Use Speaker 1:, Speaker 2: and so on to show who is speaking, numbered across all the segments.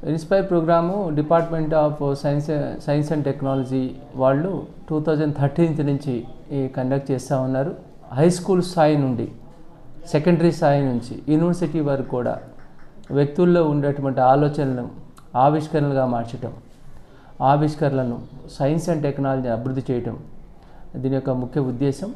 Speaker 1: Inspire programme department of science science and technology వాళ్ళు two thousand thirteenth నుంచి ఈ conduct చేస్తూ ఉన్నారు హై స్కూల్ స్థాయి నుండి సెకండరీ స్థాయి నుంచి యూనివర్సిటీ వరకు కూడా వ్యక్తుల్లో ఉండేటువంటి ఆలోచనలను ఆవిష్కరణలుగా మార్చటం ఆవిష్కరణలను సైన్స్ అండ్ టెక్నాలజీ అభివృద్ధి చేయటం దీని యొక్క ముఖ్య ఉద్దేశం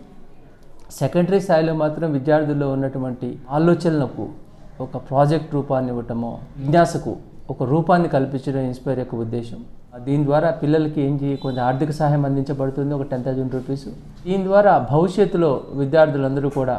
Speaker 1: సెకండరీ స్థాయిలో మాత్రం విద్యార్థుల్లో ఉన్నటువంటి ఆలోచనలకు ఒక ప్రాజెక్ట్ రూపాన్ని ఇవ్వటమో జిజ్ఞాసకు ఒక రూపాన్ని కల్పించడం ఇన్స్పైర్ యొక్క ఉద్దేశం దీని ద్వారా పిల్లలకి ఏం చేయ కొంచెం ఆర్థిక సహాయం అందించబడుతుంది ఒక టెన్ థౌజండ్ రూపీస్ దీని ద్వారా భవిష్యత్తులో విద్యార్థులందరూ కూడా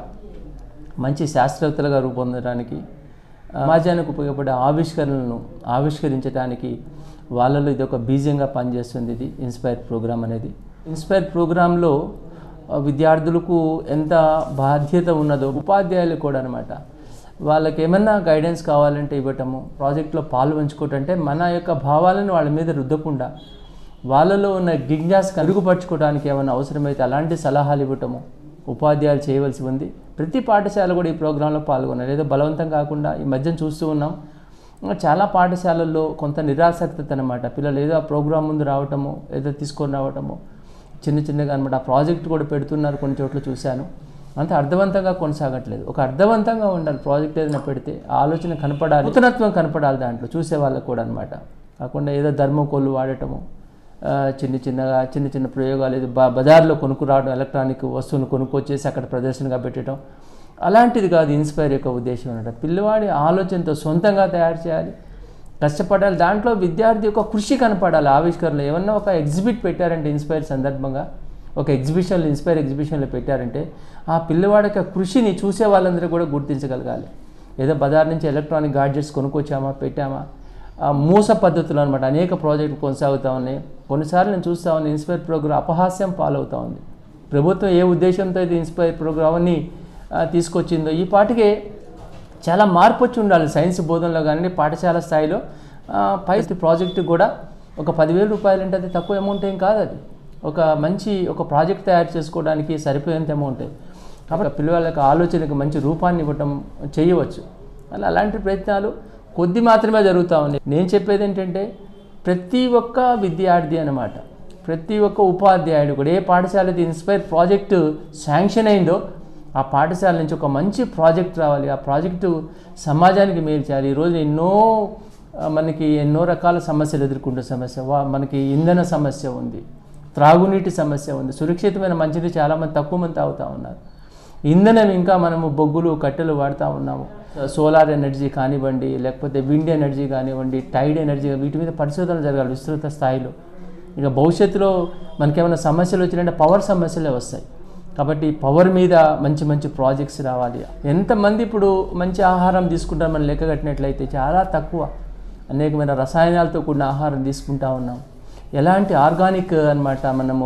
Speaker 1: మంచి శాస్త్రవేత్తలుగా రూపొందడానికి సమాజానికి ఉపయోగపడే ఆవిష్కరణలను ఆవిష్కరించడానికి వాళ్ళలో ఇది ఒక బీజంగా పనిచేస్తుంది ఇది ఇన్స్పైర్ ప్రోగ్రామ్ అనేది ఇన్స్పైర్ ప్రోగ్రాంలో విద్యార్థులకు ఎంత బాధ్యత ఉన్నదో ఉపాధ్యాయులు కూడా అనమాట వాళ్ళకి ఏమన్నా గైడెన్స్ కావాలంటే ఇవ్వటము ప్రాజెక్ట్లో పాలు పంచుకోవటం అంటే మన యొక్క భావాలను వాళ్ళ మీద రుద్దకుండా వాళ్ళలో ఉన్న జిజ్ఞాస కలుగుపరచుకోవడానికి ఏమైనా అవసరమైతే అలాంటి సలహాలు ఇవ్వటము ఉపాధ్యాయులు చేయవలసి ఉంది ప్రతి పాఠశాల కూడా ఈ ప్రోగ్రాంలో పాల్గొన్నారు ఏదో బలవంతం కాకుండా ఈ మధ్యన చూస్తూ ఉన్నాం చాలా పాఠశాలల్లో కొంత నిరాసక్తత అనమాట పిల్లలు ఏదో ఆ ప్రోగ్రాం ముందు రావటము ఏదో తీసుకొని రావటము చిన్న చిన్నగా అనమాట ఆ ప్రాజెక్ట్ కూడా పెడుతున్నారు కొన్ని చోట్ల చూశాను అంత అర్థవంతంగా కొనసాగట్లేదు ఒక అర్థవంతంగా ఉండాలి ప్రాజెక్ట్ ఏదైనా పెడితే ఆలోచన కనపడాలి నూతనత్వం కనపడాలి దాంట్లో చూసే వాళ్ళకు కూడా అనమాట కాకుండా ఏదో ధర్మకోళ్ళు వాడటము చిన్న చిన్నగా చిన్న చిన్న ప్రయోగాలు ఇది బా బజార్లో కొనుక్కు రావడం ఎలక్ట్రానిక్ వస్తువును కొనుక్కొచ్చేసి అక్కడ ప్రదర్శనగా పెట్టడం అలాంటిది కాదు ఇన్స్పైర్ యొక్క ఉద్దేశం అనమాట పిల్లవాడి ఆలోచనతో సొంతంగా తయారు చేయాలి కష్టపడాలి దాంట్లో విద్యార్థి యొక్క కృషి కనపడాలి ఆవిష్కరణలు ఏమన్నా ఒక ఎగ్జిబిట్ పెట్టారంటే ఇన్స్పైర్ సందర్భంగా ఒక ఎగ్జిబిషన్లు ఇన్స్పైర్ ఎగ్జిబిషన్లో పెట్టారంటే ఆ పిల్లవాడి యొక్క కృషిని చూసే వాళ్ళందరూ కూడా గుర్తించగలగాలి ఏదో బజార్ నుంచి ఎలక్ట్రానిక్ గాడ్జెట్స్ కొనుక్కొచ్చామా పెట్టామా ఆ మూస పద్ధతులు అనమాట అనేక ప్రాజెక్టులు కొనసాగుతూ ఉన్నాయి కొన్నిసార్లు నేను చూస్తూ ఉన్నాను ఇన్స్పైర్ ప్రోగ్రామ్ అపహాస్యం పాలవుతూ ఉంది ప్రభుత్వం ఏ ఉద్దేశంతో ఇది ఇన్స్పైర్ ప్రోగ్రామ్ని తీసుకొచ్చిందో ఈ పాటికే చాలా మార్పు వచ్చి ఉండాలి సైన్స్ బోధనలో కానీ పాఠశాల స్థాయిలో పై ప్రాజెక్టు కూడా ఒక పదివేల రూపాయలు అంటే అది తక్కువ అమౌంట్ ఏం కాదు అది ఒక మంచి ఒక ప్రాజెక్ట్ తయారు చేసుకోవడానికి సరిపోయేంత అమౌంట్ కాబట్టి పిల్లవాళ్ళకి ఆలోచనకు మంచి రూపాన్ని ఇవ్వటం చేయవచ్చు అలా అలాంటి ప్రయత్నాలు కొద్ది మాత్రమే జరుగుతూ ఉన్నాయి నేను చెప్పేది ఏంటంటే ప్రతి ఒక్క విద్యార్థి అనమాట ప్రతి ఒక్క ఉపాధ్యాయుడు కూడా ఏ పాఠశాల ఇన్స్పైర్ ప్రాజెక్టు శాంక్షన్ అయిందో ఆ పాఠశాల నుంచి ఒక మంచి ప్రాజెక్ట్ రావాలి ఆ ప్రాజెక్టు సమాజానికి మేలు చేయాలి ఈరోజు ఎన్నో మనకి ఎన్నో రకాల సమస్యలు ఎదుర్కొంటున్న సమస్య మనకి ఇంధన సమస్య ఉంది త్రాగునీటి సమస్య ఉంది సురక్షితమైన మంచిది చాలామంది తక్కువ మంది తాగుతూ ఉన్నారు ఇంధనం ఇంకా మనము బొగ్గులు కట్టెలు వాడుతూ ఉన్నాము సోలార్ ఎనర్జీ కానివ్వండి లేకపోతే విండ్ ఎనర్జీ కానివ్వండి టైడ్ ఎనర్జీ వీటి మీద పరిశోధనలు జరగాలి విస్తృత స్థాయిలో ఇక భవిష్యత్తులో మనకేమైనా సమస్యలు వచ్చినాయంటే పవర్ సమస్యలే వస్తాయి కాబట్టి పవర్ మీద మంచి మంచి ప్రాజెక్ట్స్ రావాలి ఎంతమంది ఇప్పుడు మంచి ఆహారం తీసుకుంటారు మనం లెక్క కట్టినట్లయితే చాలా తక్కువ అనేకమైన రసాయనాలతో కూడిన ఆహారం తీసుకుంటా ఉన్నాం ఎలాంటి ఆర్గానిక్ అనమాట మనము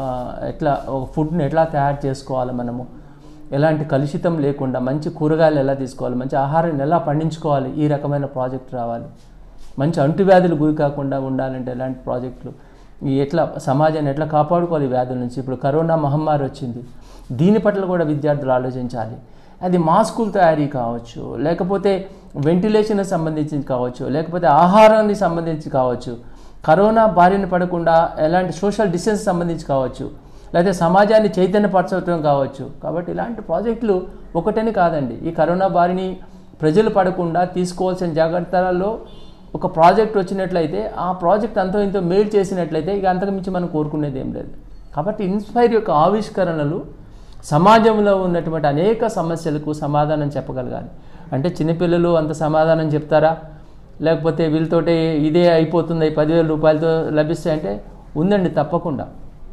Speaker 1: ఎట్లా ఒక ఫుడ్ని ఎట్లా తయారు చేసుకోవాలి మనము ఎలాంటి కలుషితం లేకుండా మంచి కూరగాయలు ఎలా తీసుకోవాలి మంచి ఆహారాన్ని ఎలా పండించుకోవాలి ఈ రకమైన ప్రాజెక్ట్ రావాలి మంచి అంటువ్యాధులు గురి కాకుండా ఉండాలంటే ఎలాంటి ప్రాజెక్టులు ఈ ఎట్లా సమాజాన్ని ఎట్లా కాపాడుకోవాలి వ్యాధుల నుంచి ఇప్పుడు కరోనా మహమ్మారి వచ్చింది దీని పట్ల కూడా విద్యార్థులు ఆలోచించాలి అది మాస్కులు తయారీ కావచ్చు లేకపోతే వెంటిలేషన్ సంబంధించి కావచ్చు లేకపోతే ఆహారానికి సంబంధించి కావచ్చు కరోనా బారిన పడకుండా ఎలాంటి సోషల్ డిస్టెన్స్ సంబంధించి కావచ్చు లేకపోతే సమాజాన్ని చైతన్యపరచడం కావచ్చు కాబట్టి ఇలాంటి ప్రాజెక్టులు ఒకటని కాదండి ఈ కరోనా బారిని ప్రజలు పడకుండా తీసుకోవాల్సిన జాగ్రత్తలలో ఒక ప్రాజెక్ట్ వచ్చినట్లయితే ఆ ప్రాజెక్ట్ అంతో ఇంతో మేలు చేసినట్లయితే ఇక అంతకు మించి మనం కోరుకునేది ఏం లేదు కాబట్టి ఇన్స్పైర్ యొక్క ఆవిష్కరణలు సమాజంలో ఉన్నటువంటి అనేక సమస్యలకు సమాధానం చెప్పగలగాలి అంటే చిన్నపిల్లలు అంత సమాధానం చెప్తారా లేకపోతే వీళ్ళతోటి ఇదే అయిపోతుంది పదివేల రూపాయలతో లభిస్తాయంటే ఉందండి తప్పకుండా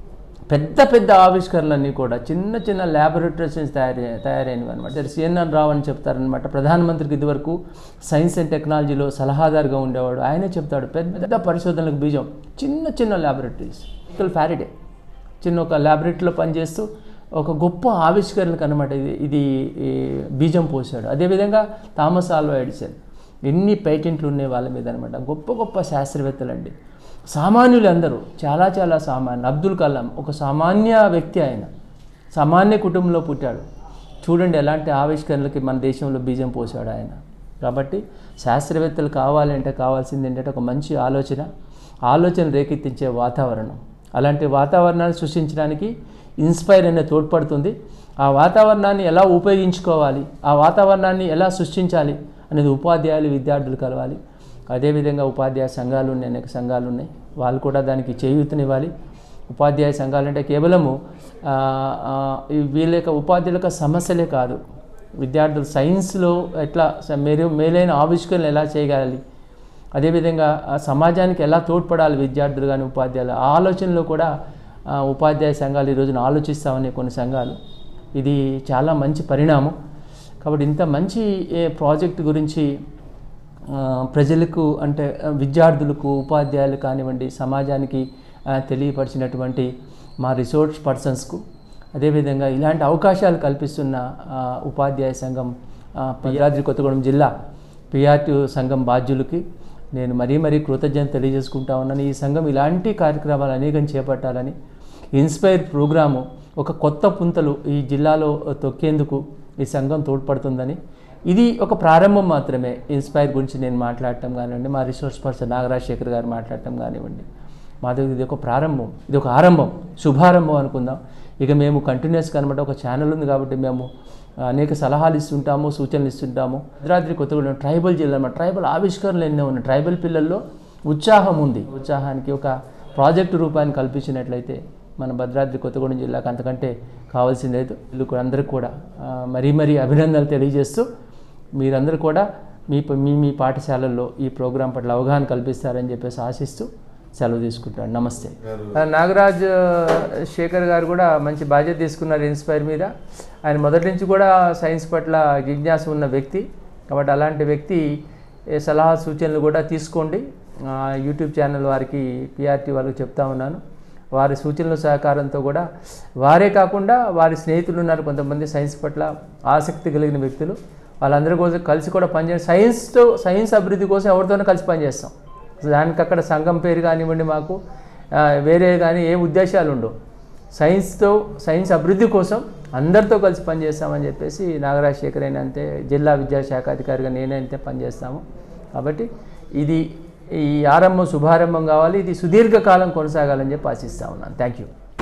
Speaker 1: పెద్ద పెద్ద ఆవిష్కరణలన్నీ కూడా చిన్న చిన్న ల్యాబొరేటరీస్ నుంచి తయారు తయారైనవి అనమాట సిఎన్ఆర్ రావు అని చెప్తారనమాట ప్రధానమంత్రికి ఇదివరకు సైన్స్ అండ్ టెక్నాలజీలో సలహాదారుగా ఉండేవాడు ఆయనే చెప్తాడు పెద్ద పరిశోధనలకు బీజం చిన్న చిన్న ల్యాబొరేటరీస్ ఇక్కడ ఫ్యారిడే చిన్న ఒక ల్యాబొరేటరీలో పనిచేస్తూ ఒక గొప్ప ఆవిష్కరణకు అనమాట ఇది ఇది బీజం పోసాడు అదేవిధంగా థామస్ ఆల్వా ఎడిసన్ ఎన్ని పేటెంట్లు ఉన్నాయి వాళ్ళ మీద అనమాట గొప్ప గొప్ప శాస్త్రవేత్తలు అండి సామాన్యులు అందరూ చాలా చాలా సామాన్య అబ్దుల్ కలాం ఒక సామాన్య వ్యక్తి ఆయన సామాన్య కుటుంబంలో పుట్టాడు చూడండి ఎలాంటి ఆవిష్కరణలకి మన దేశంలో బీజం పోసాడు ఆయన కాబట్టి శాస్త్రవేత్తలు కావాలంటే కావాల్సింది ఏంటంటే ఒక మంచి ఆలోచన ఆలోచన రేకెత్తించే వాతావరణం అలాంటి వాతావరణాన్ని సృష్టించడానికి ఇన్స్పైర్ అనే తోడ్పడుతుంది ఆ వాతావరణాన్ని ఎలా ఉపయోగించుకోవాలి ఆ వాతావరణాన్ని ఎలా సృష్టించాలి అనేది ఉపాధ్యాయులు విద్యార్థులు కలవాలి అదేవిధంగా ఉపాధ్యాయ సంఘాలు ఉన్నాయి అనేక సంఘాలు ఉన్నాయి వాళ్ళు కూడా దానికి చేయూతనివ్వాలి ఉపాధ్యాయ సంఘాలు అంటే కేవలము ఆ, ఆ, ఈ వీళ్ళ యొక్క ఉపాధ్యాయుల యొక్క సమస్యలే కాదు విద్యార్థులు సైన్స్లో ఎట్లా స- మెరు మేలైన ఆవిష్కరణలు ఎలా చేయగలాలి అదేవిధంగా ఆ సమాజానికి ఎలా తోడ్పడాలి విద్యార్థులు కానీ ఉపాధ్యాయులు ఆ ఆలోచనలో కూడా ఆ, ఉపాధ్యాయ సంఘాలు ఈ రోజున ఆలోచిస్తామని కొన్ని సంఘాలు ఇది చాలా మంచి పరిణామం కాబట్టి ఇంత మంచి ఏ ప్రాజెక్ట్ గురించి ఆ, ప్రజలకు అంటే ఆ, విద్యార్థులకు ఉపాధ్యాయులు కానివ్వండి సమాజానికి ఆ, తెలియపరిచినటువంటి మా రిసోర్స్ పర్సన్స్కు అదేవిధంగా ఇలాంటి అవకాశాలు కల్పిస్తున్న ఆ, ఉపాధ్యాయ సంఘం ఆ, భద్రాద్రి కొత్తగూడెం జిల్లా పిఆర్టీ సంఘం బాధ్యులకి నేను మరీ మరీ కృతజ్ఞత తెలియజేసుకుంటా ఉన్నాను ఈ సంఘం ఇలాంటి కార్యక్రమాలు అనేకం చేపట్టాలని ఇన్స్పైర్ ప్రోగ్రాము ఒక కొత్త పుంతలు ఈ జిల్లాలో తొక్కేందుకు ఈ సంఘం తోడ్పడుతుందని ఇది ఒక ప్రారంభం మాత్రమే ఇన్స్పైర్ గురించి నేను మాట్లాడటం కానివ్వండి మా రిసోర్స్ పర్సన్ నాగరాజశేఖర్ గారు మాట్లాడటం కానివ్వండి మాది ఇది ఒక ప్రారంభం ఇది ఒక ఆరంభం శుభారంభం అనుకుందాం ఇక మేము కంటిన్యూస్గా అనమాట ఒక ఛానల్ ఉంది కాబట్టి మేము అనేక సలహాలు ఇస్తుంటాము సూచనలు ఇస్తుంటాము భద్రాద్రి కొత్తగూడెం ట్రైబల్ జిల్లా అన్నమాట ట్రైబల్ ఆవిష్కరణలు ఎన్నో ఉన్నాయి ట్రైబల్ పిల్లల్లో ఉత్సాహం ఉంది ఉత్సాహానికి ఒక ప్రాజెక్టు రూపాన్ని కల్పించినట్లయితే మన భద్రాద్రి కొత్తగూడెం జిల్లాకు అంతకంటే కావాల్సింది లేదు వీళ్ళకు అందరికీ కూడా ఆ, మరీ మరీ అభినందనలు తెలియజేస్తూ మీరందరూ కూడా మీ ప- మీ మీ పాఠశాలల్లో ఈ ప్రోగ్రాం పట్ల అవగాహన కల్పిస్తారని చెప్పేసి ఆశిస్తూ సెలవు తీసుకుంటాను నమస్తే ఆ, నాగరాజ్ ఆ, శేఖర్ గారు కూడా మంచి బాధ్యత తీసుకున్నారు ఇన్స్పైర్ మీద ఆయన మొదటి నుంచి కూడా సైన్స్ పట్ల జిజ్ఞాస ఉన్న వ్యక్తి కాబట్టి అలాంటి వ్యక్తి ఏ సలహా సూచనలు కూడా తీసుకోండి ఆ, యూట్యూబ్ ఛానల్ వారికి పిఆర్టీ వాళ్ళకి చెప్తా ఉన్నాను వారి సూచనల సహకారంతో కూడా వారే కాకుండా వారి స్నేహితులు ఉన్నారు కొంతమంది సైన్స్ పట్ల ఆసక్తి కలిగిన వ్యక్తులు వాళ్ళందరి కోసం కలిసి కూడా పనిచేస్తాం సైన్స్తో సైన్స్ అభివృద్ధి కోసం ఎవరితోనో కలిసి పనిచేస్తాం దానికి అక్కడ సంఘం పేరు కానివ్వండి మాకు ఆ, వేరే కానీ ఏ ఉద్దేశాలు ఉండవు సైన్స్తో సైన్స్ అభివృద్ధి కోసం అందరితో కలిసి పనిచేస్తామని చెప్పేసి నాగరాజ్ శేఖర్ అయినా అంతే జిల్లా విద్యాశాఖ అధికారిగా నేనే అంతే పనిచేస్తాము కాబట్టి ఇది ఈ ఆరంభం శుభారంభం కావాలి ఇది సుదీర్ఘకాలం కొనసాగాలని చెప్పి ఆశిస్తా ఉన్నాను థ్యాంక్ యూ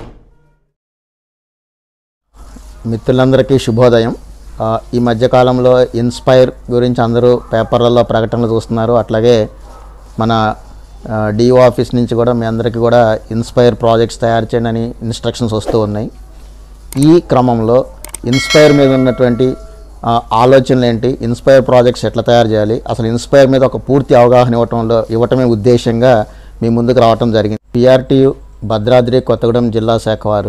Speaker 2: మిత్రులందరికీ శుభోదయం ఆ, ఈ మధ్యకాలంలో ఇన్స్పైర్ గురించి అందరూ పేపర్లలో ప్రకటనలు చూస్తున్నారు అట్లాగే మన డిఓ ఆఫీస్ నుంచి కూడా మీ అందరికీ కూడా ఇన్స్పైర్ ప్రాజెక్ట్స్ తయారు చేయండి అని ఇన్స్ట్రక్షన్స్ వస్తూ ఉన్నాయి ఈ క్రమంలో ఇన్స్పైర్ మీద ఉన్నటువంటి ఆ, ఆలోచనలు ఏంటి ఇన్స్పైర్ ప్రాజెక్ట్స్ ఎట్లా తయారు చేయాలి అసలు ఇన్స్పైర్ మీద ఒక పూర్తి అవగాహన ఇవ్వటంలో ఇవ్వటమే ఉద్దేశంగా మీ ముందుకు రావటం జరిగింది పిఆర్టీ భద్రాద్రి కొత్తగూడెం జిల్లా శాఖ వారు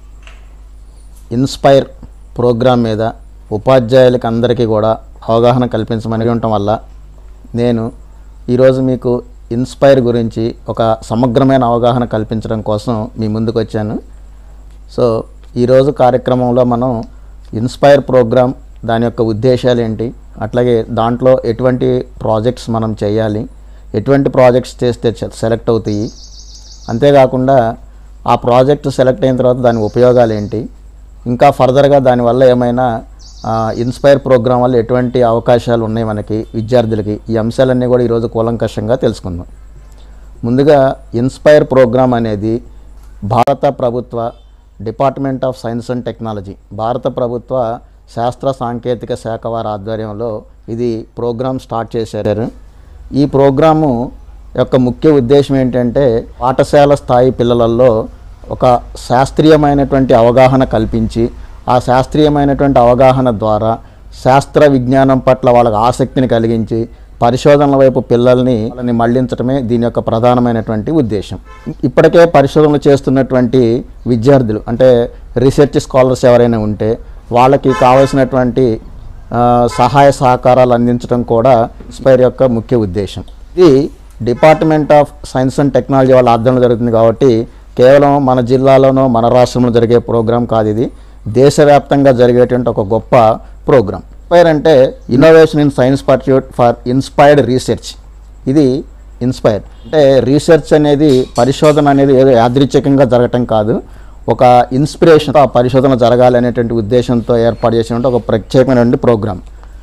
Speaker 2: ఇన్స్పైర్ ప్రోగ్రాం మీద ఉపాధ్యాయులకి అందరికీ కూడా అవగాహన కల్పించమని ఉండటం వల్ల నేను ఈరోజు మీకు ఇన్స్పైర్ గురించి ఒక సమగ్రమైన అవగాహన కల్పించడం కోసం మీ ముందుకు వచ్చాను సో ఈరోజు కార్యక్రమంలో మనం ఇన్స్పైర్ ప్రోగ్రామ్ దాని యొక్క ఉద్దేశాలు ఏంటి అట్లాగే దాంట్లో ఎటువంటి ప్రాజెక్ట్స్ మనం చేయాలి ఎటువంటి ప్రాజెక్ట్స్ చేస్తే సె- సెలెక్ట్ అవుతాయి అంతేకాకుండా ఆ ప్రాజెక్ట్ సెలెక్ట్ అయిన తర్వాత దాని ఉపయోగాలు ఏంటి ఇంకా ఫర్దర్గా దానివల్ల ఏమైనా ఆ, ఇన్స్పైర్ ప్రోగ్రాం వల్ల ఎటువంటి అవకాశాలు ఉన్నాయి మనకి విద్యార్థులకి ఈ అంశాలన్నీ కూడా ఈరోజు కూలంకషంగా తెలుసుకుందాం ముందుగా ఇన్స్పైర్ ప్రోగ్రామ్ అనేది భారత ప్రభుత్వ department of science and technology భారత ప్రభుత్వ శాస్త్ర సాంకేతిక శాఖ వారి ఆధ్వర్యంలో ఇది ప్రోగ్రామ్ స్టార్ట్ చేశారు ఈ ప్రోగ్రాము యొక్క ముఖ్య ఉద్దేశం ఏంటంటే పాఠశాల స్థాయి పిల్లలలో ఒక శాస్త్రీయమైనటువంటి అవగాహన కల్పించి ఆ శాస్త్రీయమైనటువంటి అవగాహన ద్వారా శాస్త్ర విజ్ఞానం పట్ల వాళ్ళకి ఆసక్తిని కలిగించి పరిశోధనల వైపు పిల్లల్ని వాళ్ళని మళ్లించడమే దీని యొక్క ప్రధానమైనటువంటి ఉద్దేశం ఇప్పటికే పరిశోధనలు చేస్తున్నటువంటి విద్యార్థులు అంటే రీసెర్చ్ స్కాలర్స్ ఎవరైనా ఉంటే వాళ్ళకి కావలసినటువంటి ఆ, సహాయ సహకారాలు అందించడం కూడా ఇన్స్పైర్ యొక్క ముఖ్య ఉద్దేశం ఇది department of science and technology వాళ్ళ ఆధ్వర్యంలో జరుగుతుంది కాబట్టి కేవలం మన జిల్లాలోనో మన రాష్ట్రంలో జరిగే ప్రోగ్రాం కాదు ఇది దేశవ్యాప్తంగా జరిగేటువంటి ఒక గొప్ప ప్రోగ్రాం ఇన్స్పైర్ అంటే innovation in science pursuit for inspired research ఇది ఇన్స్పైర్ అంటే రీసెర్చ్ అనేది పరిశోధన అనేది ఏదో యాదృచ్ఛికంగా జరగటం కాదు ఒక ఇన్స్పిరేషన్ ఆ పరిశోధన జరగాలి అనేటువంటి ఉద్దేశంతో ఏర్పాటు చేసినటువంటి ఒక ప్రత్యేకమైనటువంటి ప్రోగ్రామ్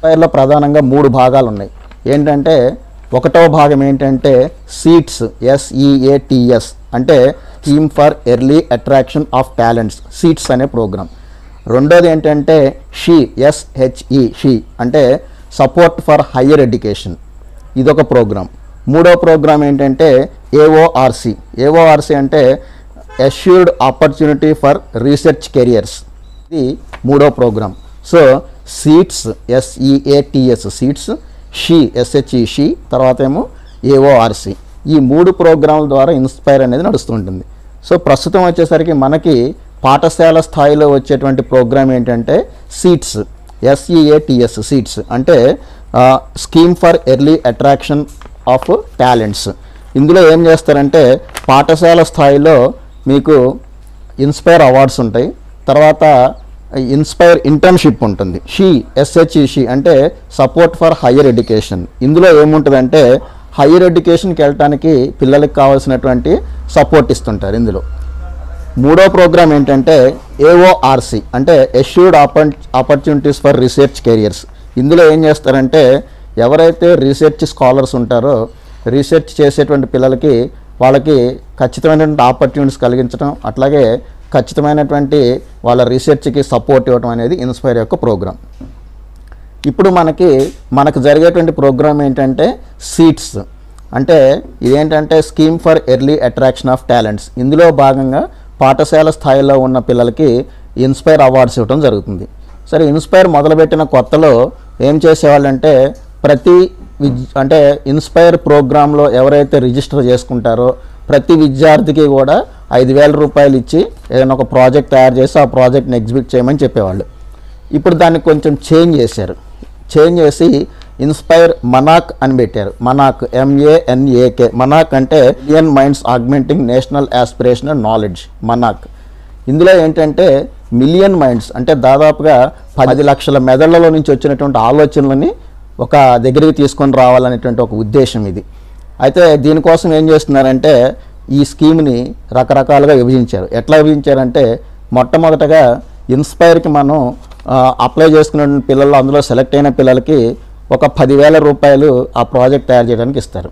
Speaker 2: ఇన్స్పైర్లో ప్రధానంగా మూడు భాగాలు ఉన్నాయి ఏంటంటే ఒకటో భాగం ఏంటంటే సీట్స్ ఎస్ఈఏటిఎస్ అంటే scheme for early attraction of talents seats అనే ప్రోగ్రామ్ రెండోది ఏంటంటే షీ ఎస్హెచ్ఈ షీ అంటే సపోర్ట్ ఫర్ హయ్యర్ ఎడ్యుకేషన్ ఇదొక ప్రోగ్రామ్ మూడో ప్రోగ్రామ్ ఏంటంటే ఏఓఆర్సి ఏఓఆర్సి అంటే assured opportunity for research careers ఇది మూడో program so seats SEATS seats she SHE she తర్వాత ఏమో ఏఓఆర్సి ఈ మూడు ప్రోగ్రాముల ద్వారా ఇన్స్పైర్ అనేది నడుస్తుంటుంది సో ప్రస్తుతం వచ్చేసరికి మనకి పాఠశాల స్థాయిలో వచ్చేటువంటి ప్రోగ్రామ్ ఏంటంటే సీట్స్ ఎస్ఈఏటిఎస్ సీట్స్ అంటే scheme for early attraction of talents ఇందులో ఏం చేస్తారంటే పాఠశాల స్థాయిలో మీకు ఇన్స్పైర్ అవార్డ్స్ ఉంటాయి తర్వాత ఇన్స్పైర్ ఇంటర్న్షిప్ ఉంటుంది షీ ఎస్హెచ్ఈ షీ అంటే సపోర్ట్ ఫర్ హయ్యర్ ఎడ్యుకేషన్ ఇందులో ఏముంటుందంటే హయ్యర్ ఎడ్యుకేషన్కి వెళ్ళటానికి పిల్లలకి కావాల్సినటువంటి సపోర్ట్ ఇస్తుంటారు ఇందులో మూడో ప్రోగ్రామ్ ఏంటంటే ఏఓఆర్సి అంటే assured oppor opportunities for research careers ఇందులో ఏం చేస్తారంటే ఎవరైతే రీసెర్చ్ స్కాలర్స్ ఉంటారో రీసెర్చ్ చేసేటువంటి పిల్లలకి వాళ్ళకి ఖచ్చితమైనటువంటి ఆపర్చునిటీస్ కలిగించడం అట్లాగే ఖచ్చితమైనటువంటి వాళ్ళ రీసెర్చ్కి సపోర్ట్ ఇవ్వడం అనేది ఇన్స్పైర్ యొక్క ప్రోగ్రామ్ ఇప్పుడు మనకి మనకు జరిగేటువంటి ప్రోగ్రామ్ ఏంటంటే సీట్స్ అంటే ఇదేంటంటే scheme for early attraction of talents ఇందులో భాగంగా పాఠశాల స్థాయిలో ఉన్న పిల్లలకి ఇన్స్పైర్ అవార్డ్స్ ఇవ్వడం జరుగుతుంది సరే ఇన్స్పైర్ మొదలుపెట్టిన కొత్తలో ఏం చేసేవాళ్ళంటే ప్రతి విద్ అంటే ఇన్స్పైర్ ప్రోగ్రాంలో ఎవరైతే రిజిస్టర్ చేసుకుంటారో ప్రతి విద్యార్థికి కూడా ఐదు వేల రూపాయలు ఇచ్చి ఏదైనా ఒక ప్రాజెక్ట్ తయారు చేసి ఆ ప్రాజెక్ట్ని ఎగ్జిబిట్ చేయమని చెప్పేవాళ్ళు ఇప్పుడు దాన్ని కొంచెం చేంజ్ చేశారు చేంజ్ చేసి ఇన్స్పైర్ మనాక్ అని పెట్టారు మనాక్ ఎంఏఎన్ఏకే మనాక్ అంటే Indian minds augmenting national aspiration and knowledge MANAK ఇందులో ఏంటంటే మిలియన్ మైండ్స్ అంటే దాదాపుగా పది లక్షల మెదళ్లలో నుంచి వచ్చినటువంటి ఆలోచనలని ఒక దగ్గరికి తీసుకొని రావాలనేటువంటి ఒక ఉద్దేశం ఇది అయితే దీనికోసం ఏం చేస్తున్నారంటే ఈ స్కీమ్ని రకరకాలుగా విభజించారు ఎట్లా విభజించారంటే మొట్టమొదటగా ఇన్స్పైర్కి మనం ఆ, అప్లై చేసుకున్న పిల్లలు అందులో సెలెక్ట్ అయిన పిల్లలకి ఒక పదివేల రూపాయలు ఆ ప్రాజెక్ట్ తయారు చేయడానికి ఇస్తారు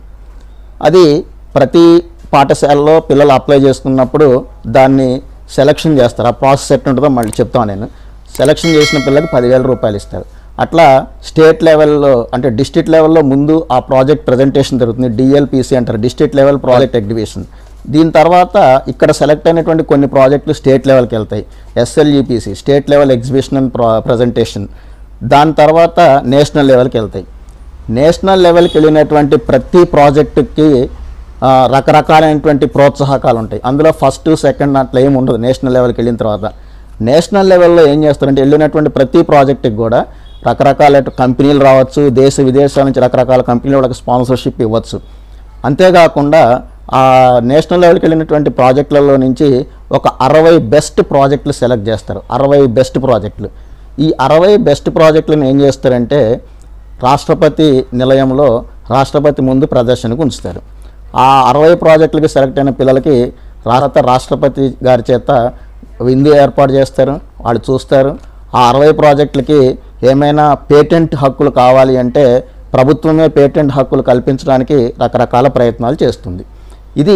Speaker 2: అది ప్రతి పాఠశాలలో పిల్లలు అప్లై చేసుకున్నప్పుడు దాన్ని సెలక్షన్ చేస్తారు ఆ ప్రాసెస్ ఎట్లుంటుందో మళ్ళీ చెప్తాను నేను సెలక్షన్ చేసిన పిల్లలకి పదివేల రూపాయలు ఇస్తారు అట్లా స్టేట్ లెవెల్లో అంటే డిస్ట్రిక్ట్ లెవెల్లో ముందు ఆ ప్రాజెక్ట్ ప్రజెంటేషన్ జరుగుతుంది డిఎల్పిసి అంటారు డిస్ట్రిక్ట్ లెవెల్ ప్రాజెక్ట్ ఎగ్జిబిషన్ దీని తర్వాత ఇక్కడ సెలెక్ట్ అయినటువంటి కొన్ని ప్రాజెక్టులు స్టేట్ లెవెల్కి వెళ్తాయి SLEPC state level exhibition and presentation దాని తర్వాత నేషనల్ లెవెల్కి వెళ్తాయి నేషనల్ లెవెల్కి వెళ్ళినటువంటి ప్రతి ప్రాజెక్టుకి ఆ, రకరకాలైనటువంటి ప్రోత్సాహకాలు ఉంటాయి అందులో ఫస్ట్ సెకండ్ అట్లా ఏమి ఉండదు నేషనల్ లెవెల్కి వెళ్ళిన తర్వాత నేషనల్ లెవెల్లో ఏం చేస్తారంటే వెళ్ళినటువంటి ప్రతి ప్రాజెక్టుకి కూడా రకరకాల కంపెనీలు రావచ్చు దేశ విదేశాల నుంచి రకరకాల కంపెనీలు వాళ్ళకి స్పాన్సర్షిప్ ఇవ్వచ్చు అంతేకాకుండా ఆ నేషనల్ లెవెల్కి వెళ్ళినటువంటి ప్రాజెక్టులలో నుంచి ఒక అరవై బెస్ట్ ప్రాజెక్టులు సెలెక్ట్ చేస్తారు అరవై బెస్ట్ ప్రాజెక్టులు ఈ అరవై బెస్ట్ ప్రాజెక్టులను ఏం చేస్తారంటే రాష్ట్రపతి నిలయంలో రాష్ట్రపతి ముందు ప్రదర్శనకు ఉంచుతారు ఆ అరవై ప్రాజెక్టులకి సెలెక్ట్ అయిన పిల్లలకి రాష్ట్ర రాష్ట్రపతి గారి చేత విందు ఏర్పాటు చేస్తారు వాళ్ళు చూస్తారు ఆ అరవై ప్రాజెక్టులకి ఏమైనా పేటెంట్ హక్కులు కావాలి అంటే ప్రభుత్వమే పేటెంట్ హక్కులు కల్పించడానికి రకరకాల ప్రయత్నాలు చేస్తుంది ఇది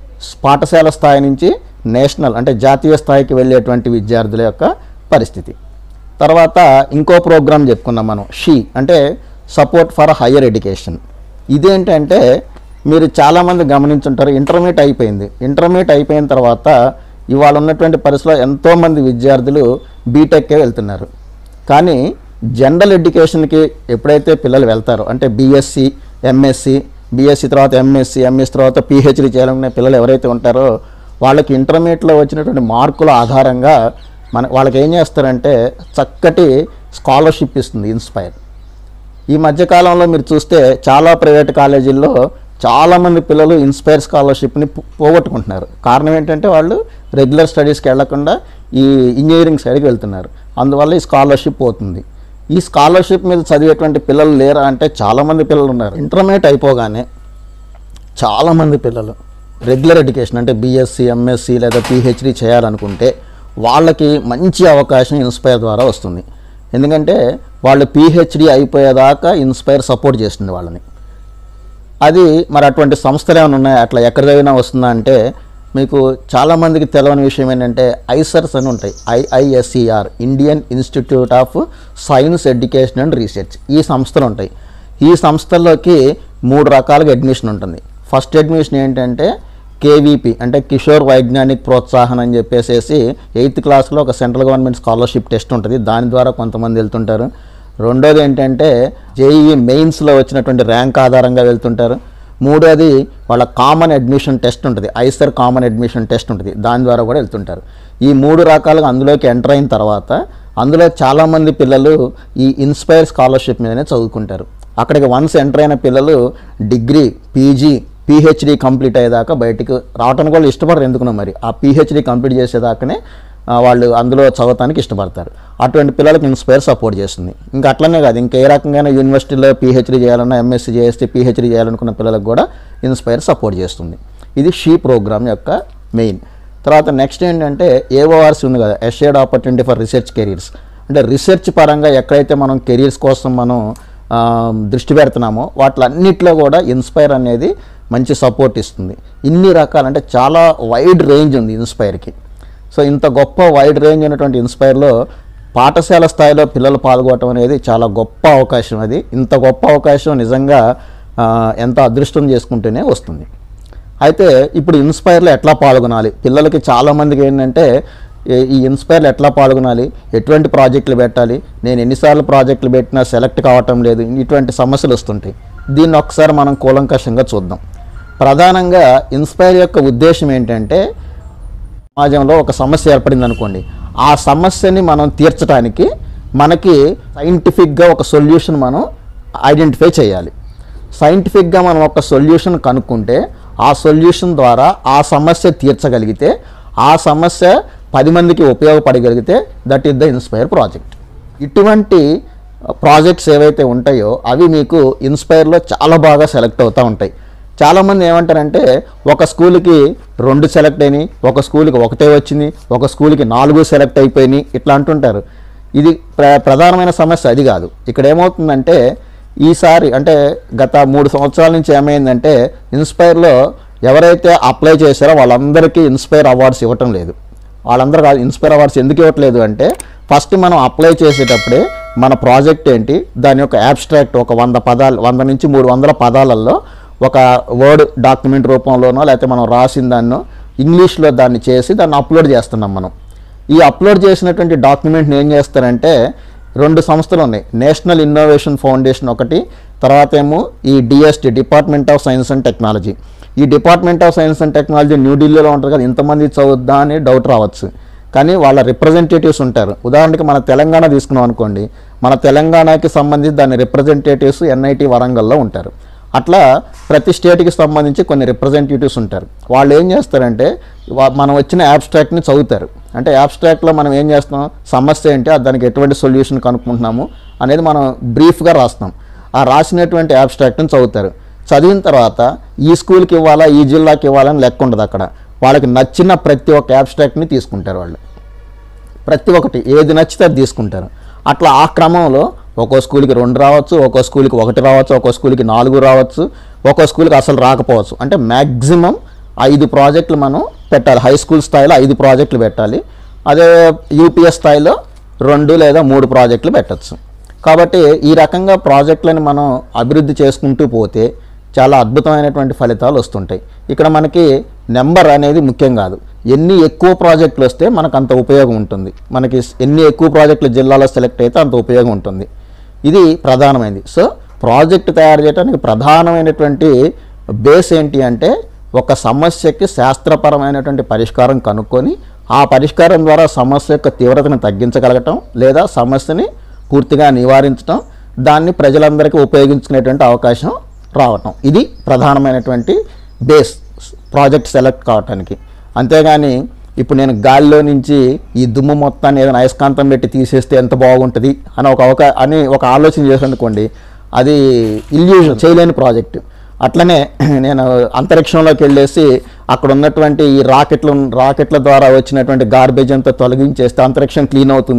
Speaker 2: పాఠశాల స్థాయి నుంచి నేషనల్ అంటే జాతీయ స్థాయికి వెళ్ళేటువంటి విద్యార్థుల యొక్క పరిస్థితి తర్వాత ఇంకో ప్రోగ్రామ్ చెప్పుకున్నాం మనం షీ అంటే సపోర్ట్ ఫర్ హయ్యర్ ఎడ్యుకేషన్ ఇదేంటంటే మీరు చాలామంది గమనించుంటారు ఇంటర్మీడియట్ అయిపోయింది ఇంటర్మీడియట్ అయిపోయిన తర్వాత ఇవాళ ఉన్నటువంటి పరిస్థితిలో ఎంతోమంది విద్యార్థులు బీటెక్కే వెళ్తున్నారు కానీ జనరల్ ఎడ్యుకేషన్కి ఎప్పుడైతే పిల్లలు వెళ్తారో అంటే బీఎస్సీ ఎంఎస్సి బీఎస్సీ తర్వాత ఎంఎస్సి ఎంఎస్ తర్వాత పిహెచ్డి చేయాలనుకునే పిల్లలు ఎవరైతే ఉంటారో వాళ్ళకి ఇంటర్మీడియట్లో వచ్చినటువంటి మార్కుల ఆధారంగా మన వాళ్ళకి ఏం చేస్తారంటే చక్కటి స్కాలర్షిప్ ఇస్తుంది ఇన్స్పైర్ ఈ మధ్యకాలంలో మీరు చూస్తే చాలా ప్రైవేట్ కాలేజీల్లో చాలామంది పిల్లలు ఇన్స్పైర్ స్కాలర్షిప్ని పో- పోగొట్టుకుంటున్నారు కారణం ఏంటంటే వాళ్ళు రెగ్యులర్ స్టడీస్కి వెళ్లకుండా ఈ ఇంజనీరింగ్ సైడ్కి వెళ్తున్నారు అందువల్ల ఈ స్కాలర్షిప్ పోతుంది ఈ స్కాలర్షిప్ మీద చదివేటువంటి పిల్లలు లేరా అంటే చాలామంది పిల్లలు ఉన్నారు ఇంటర్మీడియట్ అయిపోగానే చాలామంది పిల్లలు రెగ్యులర్ ఎడ్యుకేషన్ అంటే బీఎస్సీ ఎంఎస్సి లేదా పిహెచ్డి చేయాలనుకుంటే వాళ్ళకి మంచి అవకాశం ఇన్స్పైర్ ద్వారా వస్తుంది ఎందుకంటే వాళ్ళు పిహెచ్డి అయిపోయేదాకా ఇన్స్పైర్ సపోర్ట్ చేస్తుంది వాళ్ళని అది మరి అటువంటి సంస్థలు ఏమైనా ఉన్నాయా అట్లా ఎక్కడ చదివినా వస్తుందా అంటే మీకు చాలామందికి తెలియని విషయం ఏంటంటే ఐసర్స్ అని ఉంటాయి IISCR Indian institute of science education and research ఈ సంస్థలు ఉంటాయి ఈ సంస్థల్లోకి మూడు రకాలుగా అడ్మిషన్ ఉంటుంది ఫస్ట్ అడ్మిషన్ ఏంటంటే కేవీపీ అంటే కిషోర్ వైజ్ఞానిక్ ప్రోత్సాహన్ అని చెప్పేసి ఎయిత్ క్లాస్లో ఒక సెంట్రల్ గవర్నమెంట్ స్కాలర్షిప్ టెస్ట్ ఉంటుంది దాని ద్వారా కొంతమంది వెళ్తుంటారు రెండోది ఏంటంటే జేఈఈ మెయిన్స్లో వచ్చినటువంటి ర్యాంక్ ఆధారంగా వెళ్తుంటారు మూడోది వాళ్ళ కామన్ అడ్మిషన్ టెస్ట్ ఉంటుంది ఐసర్ కామన్ అడ్మిషన్ టెస్ట్ ఉంటుంది దాని ద్వారా కూడా వెళ్తుంటారు ఈ మూడు రకాలుగా అందులోకి ఎంటర్ అయిన తర్వాత అందులో చాలామంది పిల్లలు ఈ ఇన్స్పైర్ స్కాలర్షిప్ మీదనే చదువుకుంటారు అక్కడికి వన్స్ ఎంటర్ అయిన పిల్లలు డిగ్రీ పీజీ పిహెచ్డి కంప్లీట్ అయ్యేదాకా బయటికి రావడానికి వాళ్ళు ఇష్టపడరు ఎందుకునో మరి ఆ పిహెచ్డి కంప్లీట్ చేసేదాకానే ఆ, వాళ్ళు అందులో చదవటానికి ఇష్టపడతారు అటువంటి పిల్లలకి ఇన్స్పైర్ సపోర్ట్ చేస్తుంది ఇంకా అట్లనే కాదు ఇంకా ఏ రకంగా యూనివర్సిటీలో పిహెచ్డి చేయాలన్నా ఎంఎస్సీ చేస్తే పిహెచ్డి చేయాలనుకున్న పిల్లలకు కూడా ఇన్స్పైర్ సపోర్ట్ చేస్తుంది ఇది షీ ప్రోగ్రామ్ యొక్క మెయిన్ తర్వాత నెక్స్ట్ ఏంటంటే ఏఓఆర్సీ ఉంది కదా assured opportunity for research careers అంటే రీసెర్చ్ పరంగా ఎక్కడైతే మనం కెరీర్స్ కోసం మనం ఆ, దృష్టి పెడుతున్నామో వాటిలన్నిట్లో కూడా ఇన్స్పైర్ అనేది మంచి సపోర్ట్ ఇస్తుంది ఇన్ని రకాలు అంటే చాలా వైడ్ రేంజ్ ఉంది ఇన్స్పైర్కి సో ఇంత గొప్ప వైడ్ రేంజ్ ఉన్నటువంటి ఇన్స్పైర్లో పాఠశాల స్థాయిలో పిల్లలు పాల్గొనడం అనేది చాలా గొప్ప అవకాశం అది ఇంత గొప్ప అవకాశం నిజంగా ఆ, ఎంత అదృష్టం చేసుకుంటేనే వస్తుంది అయితే ఇప్పుడు ఇన్స్పైర్లో ఎట్లా పాల్గొనాలి పిల్లలకి చాలామందికి ఏంటంటే ఏ- ఈ ఇన్స్పైర్లో ఎట్లా పాల్గొనాలి ఎటువంటి ప్రాజెక్టులు పెట్టాలి నేను ఎన్నిసార్లు ప్రాజెక్టులు పెట్టినా సెలెక్ట్ కావటం లేదు ఇటువంటి సమస్యలు వస్తుంటాయి దీన్ని ఒకసారి మనం కూలంకషంగా చూద్దాం ప్రధానంగా ఇన్స్పైర్ యొక్క ఉద్దేశం ఏంటంటే సమాజంలో ఒక సమస్య ఏర్పడింది అనుకోండి ఆ సమస్యని మనం తీర్చడానికి మనకి సైంటిఫిక్గా ఒక సొల్యూషన్ మనం ఐడెంటిఫై చేయాలి సైంటిఫిక్గా మనం ఒక సొల్యూషన్ కనుక్కుంటే ఆ సొల్యూషన్ ద్వారా ఆ సమస్య తీర్చగలిగితే ఆ సమస్య పది మందికి ఉపయోగపడగలిగితే that is the inspire project ఇటువంటి ప్రాజెక్ట్స్ ఏవైతే ఉంటాయో అవి మీకు ఇన్స్పైర్లో చాలా బాగా సెలెక్ట్ అవుతూ ఉంటాయి చాలామంది ఏమంటారంటే ఒక స్కూల్కి రెండు సెలెక్ట్ అయినాయి ఒక స్కూల్కి ఒకటే వచ్చింది ఒక స్కూల్కి నాలుగు సెలెక్ట్ అయిపోయినాయి ఇట్లా అంటుంటారు ఇది ప్ర ప్రధానమైన సమస్య అది కాదు ఇక్కడ ఏమవుతుందంటే ఈసారి అంటే గత మూడు సంవత్సరాల నుంచి ఏమైందంటే ఇన్స్పైర్లో ఎవరైతే అప్లై చేశారో వాళ్ళందరికీ ఇన్స్పైర్ అవార్డ్స్ ఇవ్వటం లేదు వాళ్ళందరూ కాదు ఇన్స్పైర్ అవార్డ్స్ ఎందుకు ఇవ్వట్లేదు అంటే ఫస్ట్ మనం అప్లై చేసేటప్పుడే మన ప్రాజెక్ట్ ఏంటి దాని యొక్క యాబ్స్ట్రాక్ట్ ఒక వంద పదాలు వంద నుంచి మూడు వందల పదాలలో ఒక వర్డ్ డాక్యుమెంట్ రూపంలోనో లేకపోతే మనం రాసిన దాన్నో ఇంగ్లీష్లో దాన్ని చేసి దాన్ని అప్లోడ్ చేస్తున్నాం మనం ఈ అప్లోడ్ చేసినటువంటి డాక్యుమెంట్ని ఏం చేస్తారంటే రెండు సంస్థలు ఉన్నాయి నేషనల్ ఇన్నోవేషన్ ఫౌండేషన్ ఒకటి తర్వాత ఏమో ఈ DST department of science and technology ఈ department of science and technology న్యూఢిల్లీలో ఉంటుంది కదా ఇంతమంది చదువుద్దా అని డౌట్ రావచ్చు కానీ వాళ్ళ రిప్రజెంటేటివ్స్ ఉంటారు ఉదాహరణకి మన తెలంగాణ తీసుకున్నాం అనుకోండి మన తెలంగాణకి సంబంధించి దాని రిప్రజెంటేటివ్స్ ఎన్ఐటి వరంగల్లో ఉంటారు అట్లా ప్రతి స్టేట్కి సంబంధించి కొన్ని రిప్రజెంటేటివ్స్ ఉంటారు వాళ్ళు ఏం చేస్తారంటే వా- మనం వచ్చిన యాబ్స్ట్రాక్ట్ని చదువుతారు అంటే యాబ్స్ట్రాక్ట్లో మనం ఏం చేస్తాం సమస్య ఏంటి అది దానికి ఎటువంటి సొల్యూషన్ కనుక్కుంటున్నాము అనేది మనం బ్రీఫ్గా రాస్తాం ఆ రాసినటువంటి యాబ్స్ట్రాక్ట్ని చదువుతారు చదివిన తర్వాత ఈ స్కూల్కి ఇవ్వాలా ఈ జిల్లాకి ఇవ్వాలని లెక్క ఉండదు అక్కడ వాళ్ళకి నచ్చిన ప్రతి ఒక్క యాబ్స్ట్రాక్ట్ని తీసుకుంటారు వాళ్ళు ప్రతి ఒక్కటి ఏది నచ్చితే అది తీసుకుంటారు అట్లా ఆ క్రమంలో ఒక్కో స్కూల్కి రెండు రావచ్చు ఒక్కో స్కూల్కి ఒకటి రావచ్చు ఒక్కో స్కూల్కి నాలుగు రావచ్చు ఒక్కో స్కూల్కి అసలు రాకపోవచ్చు అంటే మ్యాక్సిమం ఐదు ప్రాజెక్టులు మనం పెట్టాలి హై స్కూల్ స్థాయిలో ఐదు ప్రాజెక్టులు పెట్టాలి అదే యూపీఎస్ స్థాయిలో రెండు లేదా మూడు ప్రాజెక్టులు పెట్టచ్చు కాబట్టి ఈ రకంగా ప్రాజెక్టులను మనం అభివృద్ధి చేసుకుంటూ పోతే చాలా అద్భుతమైనటువంటి ఫలితాలు వస్తుంటాయి ఇక్కడ మనకి నెంబర్ అనేది ముఖ్యం కాదు ఎన్ని ఎక్కువ ప్రాజెక్టులు వస్తే మనకు అంత ఉపయోగం ఉంటుంది మనకి ఎన్ని ఎక్కువ ప్రాజెక్టులు జిల్లాలో సెలెక్ట్ అయితే అంత ఉపయోగం ఉంటుంది ఇది ప్రధానమైనది సో ప్రాజెక్ట్ తయారు చేయడానికి ప్రధానమైనటువంటి బేస్ ఏంటి అంటే ఒక సమస్యకి శాస్త్రపరమైనటువంటి పరిష్కారం కనుక్కొని ఆ పరిష్కారం ద్వారా సమస్య యొక్క తీవ్రతను తగ్గించగలగటం లేదా సమస్యని పూర్తిగా నివారించడం దాన్ని ప్రజలందరికీ ఉపయోగించుకునేటువంటి అవకాశం రావటం ఇది ప్రధానమైనటువంటి బేస్ ప్రాజెక్ట్ సెలెక్ట్ కావటానికి అంతేగాని ఇప్పుడు నేను గాలిలో నుంచి ఈ దుమ్ము మొత్తాన్ని ఏదైనా అయస్కాంతం పెట్టి తీసేస్తే ఎంత బాగుంటుంది అని ఒక అవకా అని ఒక ఆలోచన చేసానుకోండి అది ఇల్యూజన్ చేయలేని ప్రాజెక్ట్ అట్లనే నేను అంతరిక్షంలోకి వెళ్ళేసి అక్కడ ఉన్నటువంటి ఈ రాకెట్లు రాకెట్ల ద్వారా వచ్చినటువంటి గార్బేజ్ అంతా తొలగించేస్తే అంతరిక్షం క్లీన్ అవుతుంది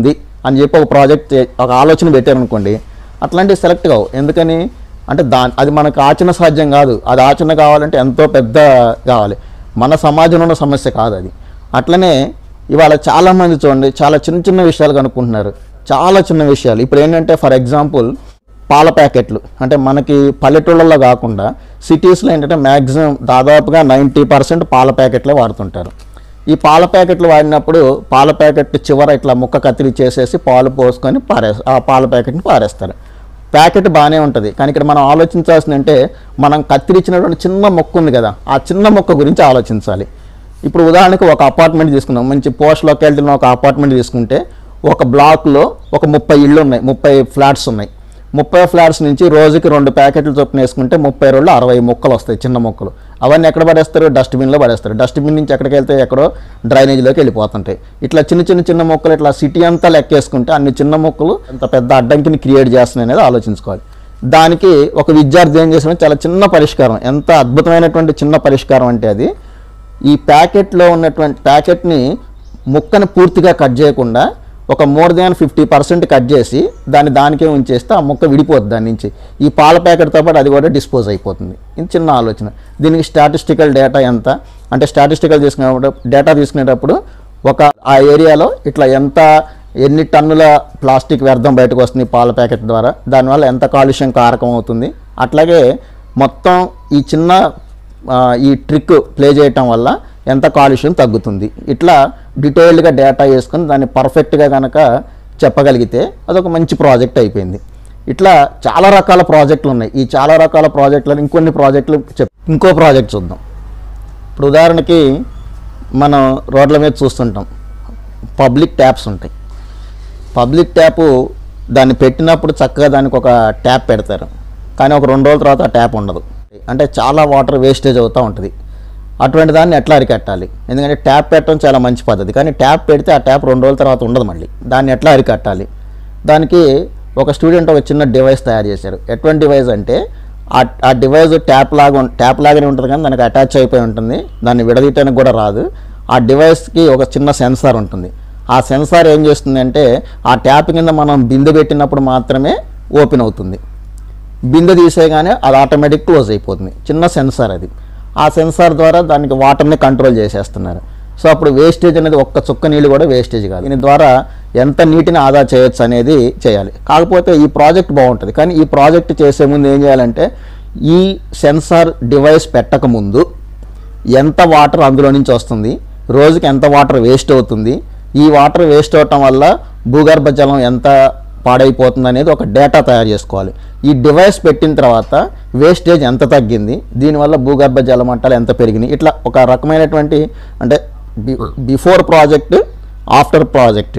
Speaker 2: అని చెప్పి ఒక ప్రాజెక్ట్ చే- ఒక ఆలోచన పెట్టారనుకోండి అట్లాంటివి సెలెక్ట్ కావు ఎందుకని అంటే దా అది మనకు ఆచరణ సాధ్యం కాదు అది ఆచరణ కావాలంటే ఎంతో పెద్ద కావాలి మన సమాజంలో ఉన్న సమస్య కాదు అది అట్లనే ఇవాళ చాలామంది చూడండి చాలా చిన్న చిన్న విషయాలు కనుక్కుంటున్నారు చాలా చిన్న విషయాలు ఇప్పుడు ఏంటంటే ఫర్ ఎగ్జాంపుల్ పాల ప్యాకెట్లు అంటే మనకి పల్లెటూళ్ళలో కాకుండా సిటీస్లో ఏంటంటే మ్యాక్సిమం దాదాపుగా నైంటీ పర్సెంట్ పాల ప్యాకెట్లే వాడుతుంటారు ఈ పాల ప్యాకెట్లు వాడినప్పుడు పాల ప్యాకెట్ చివర ఇట్లా ముక్క కత్తిరి చేసేసి పాలు పోసుకొని పారే ఆ పాల ప్యాకెట్ని పారేస్తారు ప్యాకెట్ బాగానే ఉంటుంది కానీ ఇక్కడ మనం ఆలోచించాల్సింది అంటే మనం కత్తిరించినటువంటి చిన్న మొక్క ఉంది కదా ఆ చిన్న మొక్క గురించి ఆలోచించాలి ఇప్పుడు ఉదాహరణకు ఒక అపార్ట్మెంట్ తీసుకుందాం మంచి పోస్ట్ లొకాలిటీలో ఒక అపార్ట్మెంట్ తీసుకుంటే ఒక బ్లాక్లో ఒక ముప్పై ఇళ్ళు ఉన్నాయి ముప్పై ఫ్లాట్స్ ఉన్నాయి ముప్పై ఫ్లాట్స్ నుంచి రోజుకి రెండు ప్యాకెట్లు చొప్పున వేసుకుంటే ముప్పై రెండు అరవై మొక్కలు వస్తాయి చిన్న మొక్కలు అవన్నీ ఎక్కడ పడేస్తారు డస్ట్బిన్లో పడేస్తారు డస్ట్బిన్ నుంచి ఎక్కడికి వెళ్తే ఎక్కడో డ్రైనేజీలోకి వెళ్ళిపోతుంటాయి ఇట్లా చిన్న చిన్న చిన్న మొక్కలు ఇట్లా సిటీ అంతా లెక్కేసుకుంటే అన్ని చిన్న మొక్కలు అంత పెద్ద అడ్డంకిని క్రియేట్ చేస్తున్నాయి అనేది ఆలోచించుకోవాలి దానికి ఒక విద్యార్థి ఏం చేసిన చాలా చిన్న పరిష్కారం ఎంత అద్భుతమైనటువంటి చిన్న పరిష్కారం అంటే అది ఈ ప్యాకెట్లో ఉన్నటువంటి ప్యాకెట్ని ముక్కని పూర్తిగా కట్ చేయకుండా ఒక more than fifty percent cut చేసి దాన్ని దానికే ఉంచేస్తే ఆ ముక్క విడిపోద్ది దాని నుంచి ఈ పాల ప్యాకెట్తో పాటు అది కూడా డిస్పోజ్ అయిపోతుంది ఇది చిన్న ఆలోచన దీనికి స్టాటిస్టికల్ డేటా ఎంత అంటే స్టాటిస్టికల్ తీసుకునేటప్పుడు డేటా తీసుకునేటప్పుడు ఒక ఆ ఏరియాలో ఇట్లా ఎంత ఎన్ని టన్నుల ప్లాస్టిక్ వ్యర్థం బయటకు వస్తుంది పాల ప్యాకెట్ ద్వారా దానివల్ల ఎంత కాలుష్యం కారకం అవుతుంది అట్లాగే మొత్తం ఈ చిన్న ఆ, ఈ ట్రిక్ ప్లే చేయటం వల్ల ఎంత కాలుష్యం తగ్గుతుంది ఇట్లా డీటెయిల్డ్గా డేటా వేసుకొని దాన్ని పర్ఫెక్ట్గా కనుక చెప్పగలిగితే అదొక మంచి ప్రాజెక్ట్ అయిపోయింది ఇట్లా చాలా రకాల ప్రాజెక్టులు ఉన్నాయి ఈ చాలా రకాల ప్రాజెక్టులను ఇంకొన్ని ప్రాజెక్టులు చెప్ ఇంకో ప్రాజెక్ట్ చూద్దాం ఇప్పుడు ఉదాహరణకి మనం రోడ్ల మీద చూస్తుంటాం పబ్లిక్ ట్యాప్స్ ఉంటాయి పబ్లిక్ ట్యాప్ దాన్ని పెట్టినప్పుడు చక్కగా దానికి ఒక ట్యాప్ పెడతారు కానీ ఒక రెండు రోజుల తర్వాత ఆ ట్యాప్ ఉండదు అంటే చాలా వాటర్ వేస్టేజ్ అవుతూ ఉంటుంది అటువంటి దాన్ని ఎట్లా అరికట్టాలి ఎందుకంటే ట్యాప్ పెట్టడం చాలా మంచి పద్ధతి కానీ ట్యాప్ పెడితే ఆ ట్యాప్ రెండు రోజుల తర్వాత ఉండదు మళ్ళీ దాన్ని ఎట్లా అరికట్టాలి దానికి ఒక స్టూడెంట్ ఒక చిన్న డివైస్ తయారు చేశారు ఎటువంటి డివైస్ అంటే ఆ ఆ డివైస్ ట్యాప్ లాగా ఉం- ట్యాప్ లాగానే ఉంటుంది కానీ దానికి అటాచ్ అయిపోయి ఉంటుంది దాన్ని విడదీయటానికి కూడా రాదు ఆ డివైస్కి ఒక చిన్న సెన్సార్ ఉంటుంది ఆ సెన్సార్ ఏం చేస్తుంది అంటే ఆ ట్యాప్ కింద మనం బిందె పెట్టినప్పుడు మాత్రమే ఓపెన్ అవుతుంది బిందె తీసేయగానే అది ఆటోమేటిక్ క్లోజ్ అయిపోతుంది చిన్న సెన్సార్ అది ఆ సెన్సార్ ద్వారా దానికి వాటర్ని కంట్రోల్ చేసేస్తున్నారు సో అప్పుడు వేస్టేజ్ అనేది ఒక్క చుక్క నీళ్ళు కూడా వేస్టేజ్ కాదు దీని ద్వారా ఎంత నీటిని ఆదా చేయొచ్చు అనేది చేయాలి కాకపోతే ఈ ప్రాజెక్ట్ బాగుంటుంది కానీ ఈ ప్రాజెక్ట్ చేసే ముందు ఏం చేయాలంటే ఈ సెన్సార్ డివైస్ పెట్టకముందు ఎంత వాటర్ అందులో నుంచి వస్తుంది రోజుకి ఎంత వాటర్ వేస్ట్ అవుతుంది ఈ వాటర్ వేస్ట్ అవటం వల్ల భూగర్భ జలం ఎంత పాడైపోతుంది అనేది ఒక డేటా తయారు చేసుకోవాలి ఈ డివైస్ పెట్టిన తర్వాత వేస్టేజ్ ఎంత తగ్గింది దీనివల్ల భూగర్భ జల మట్టాలు ఎంత పెరిగినాయి ఇట్లా ఒక రకమైనటువంటి అంటే b before project after project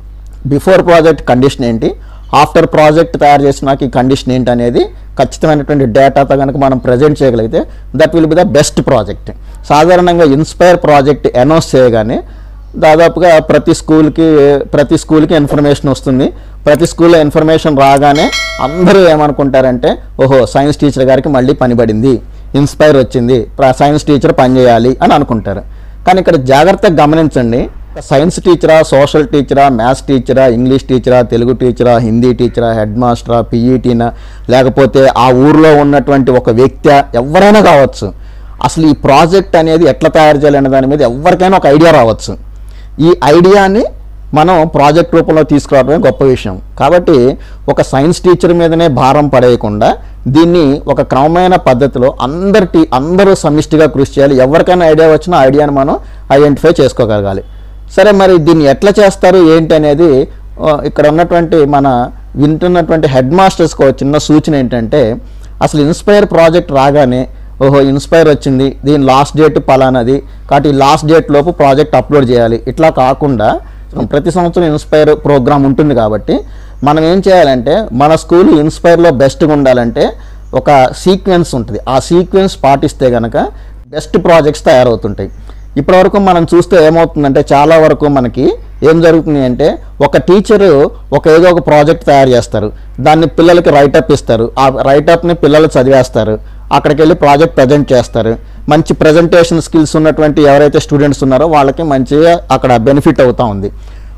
Speaker 2: before project condition ఏంటి ఆఫ్టర్ ప్రాజెక్ట్ తయారు చేసినాక ఈ కండిషన్ ఏంటి అనేది ఖచ్చితమైనటువంటి డేటాతో కనుక మనం ప్రజెంట్ చేయగలిగితే that will be the best project సాధారణంగా ఇన్స్పైర్ ప్రాజెక్ట్ అనౌన్స్ చేయగానే దాదాపుగా ప్రతి స్కూల్కి ప్రతి స్కూల్కి ఇన్ఫర్మేషన్ వస్తుంది ప్రతి స్కూల్లో ఇన్ఫర్మేషన్ రాగానే అందరూ ఏమనుకుంటారంటే ఓహో సైన్స్ టీచర్ గారికి మళ్ళీ పని పడింది ఇన్స్పైర్ వచ్చింది ప్ర- సైన్స్ టీచర్ పని చేయాలి అని అనుకుంటారు కానీ ఇక్కడ జాగ్రత్తగా గమనించండి సైన్స్ టీచరా సోషల్ టీచరా మ్యాథ్స్ టీచరా ఇంగ్లీష్ టీచరా తెలుగు టీచరా హిందీ టీచరా హెడ్ మాస్టరా పీఈటీనా లేకపోతే ఆ ఊర్లో ఉన్నటువంటి ఒక వ్యక్తి ఎవరైనా కావచ్చు అసలు ఈ ప్రాజెక్ట్ అనేది ఎట్లా తయారు చేయాలనే దాని మీద ఎవరికైనా ఒక ఐడియా రావచ్చు ఈ ఐడియాని మనం ప్రాజెక్ట్ రూపంలో తీసుకురావడమే గొప్ప విషయం కాబట్టి ఒక సైన్స్ టీచర్ మీదనే భారం పడేయకుండా దీన్ని ఒక క్రమమైన పద్ధతిలో అందరి టీ అందరూ సమిష్టిగా కృషి చేయాలి ఎవరికైనా ఐడియా వచ్చినా ఐడియాని మనం ఐడెంటిఫై చేసుకోగలగాలి సరే మరి దీన్ని ఎట్లా చేస్తారు ఏంటి అనేది ఆ, ఇక్కడ ఉన్నటువంటి మన వింటున్నటువంటి హెడ్ మాస్టర్స్కి ఒక చిన్న సూచన ఏంటంటే అసలు ఇన్స్పైర్ ప్రాజెక్ట్ రాగానే ఓహో ఇన్స్పైర్ వచ్చింది దీని లాస్ట్ డేట్ పలానది కాబట్టి ఈ లాస్ట్ డేట్ లోపు ప్రాజెక్ట్ అప్లోడ్ చేయాలి ఇట్లా కాకుండా ప్రతి సంవత్సరం ఇన్స్పైర్ ప్రోగ్రామ్ ఉంటుంది కాబట్టి మనం ఏం చేయాలంటే మన స్కూల్ ఇన్స్పైర్లో బెస్ట్గా ఉండాలంటే ఒక సీక్వెన్స్ ఉంటుంది ఆ సీక్వెన్స్ పాటిస్తే కనుక బెస్ట్ ప్రాజెక్ట్స్ తయారవుతుంటాయి ఇప్పటివరకు మనం చూస్తే ఏమవుతుందంటే చాలా వరకు మనకి ఏం జరుగుతుంది అంటే ఒక టీచరు ఒక ఏదో ఒక ప్రాజెక్ట్ తయారు చేస్తారు దాన్ని పిల్లలకి రైటప్ ఇస్తారు ఆ రైటప్ని పిల్లలు చదివేస్తారు అక్కడికి వెళ్ళి ప్రాజెక్ట్ ప్రజెంట్ చేస్తారు మంచి ప్రజెంటేషన్ స్కిల్స్ ఉన్నటువంటి ఎవరైతే స్టూడెంట్స్ ఉన్నారో వాళ్ళకి మంచిగా అక్కడ బెనిఫిట్ అవుతూ ఉంది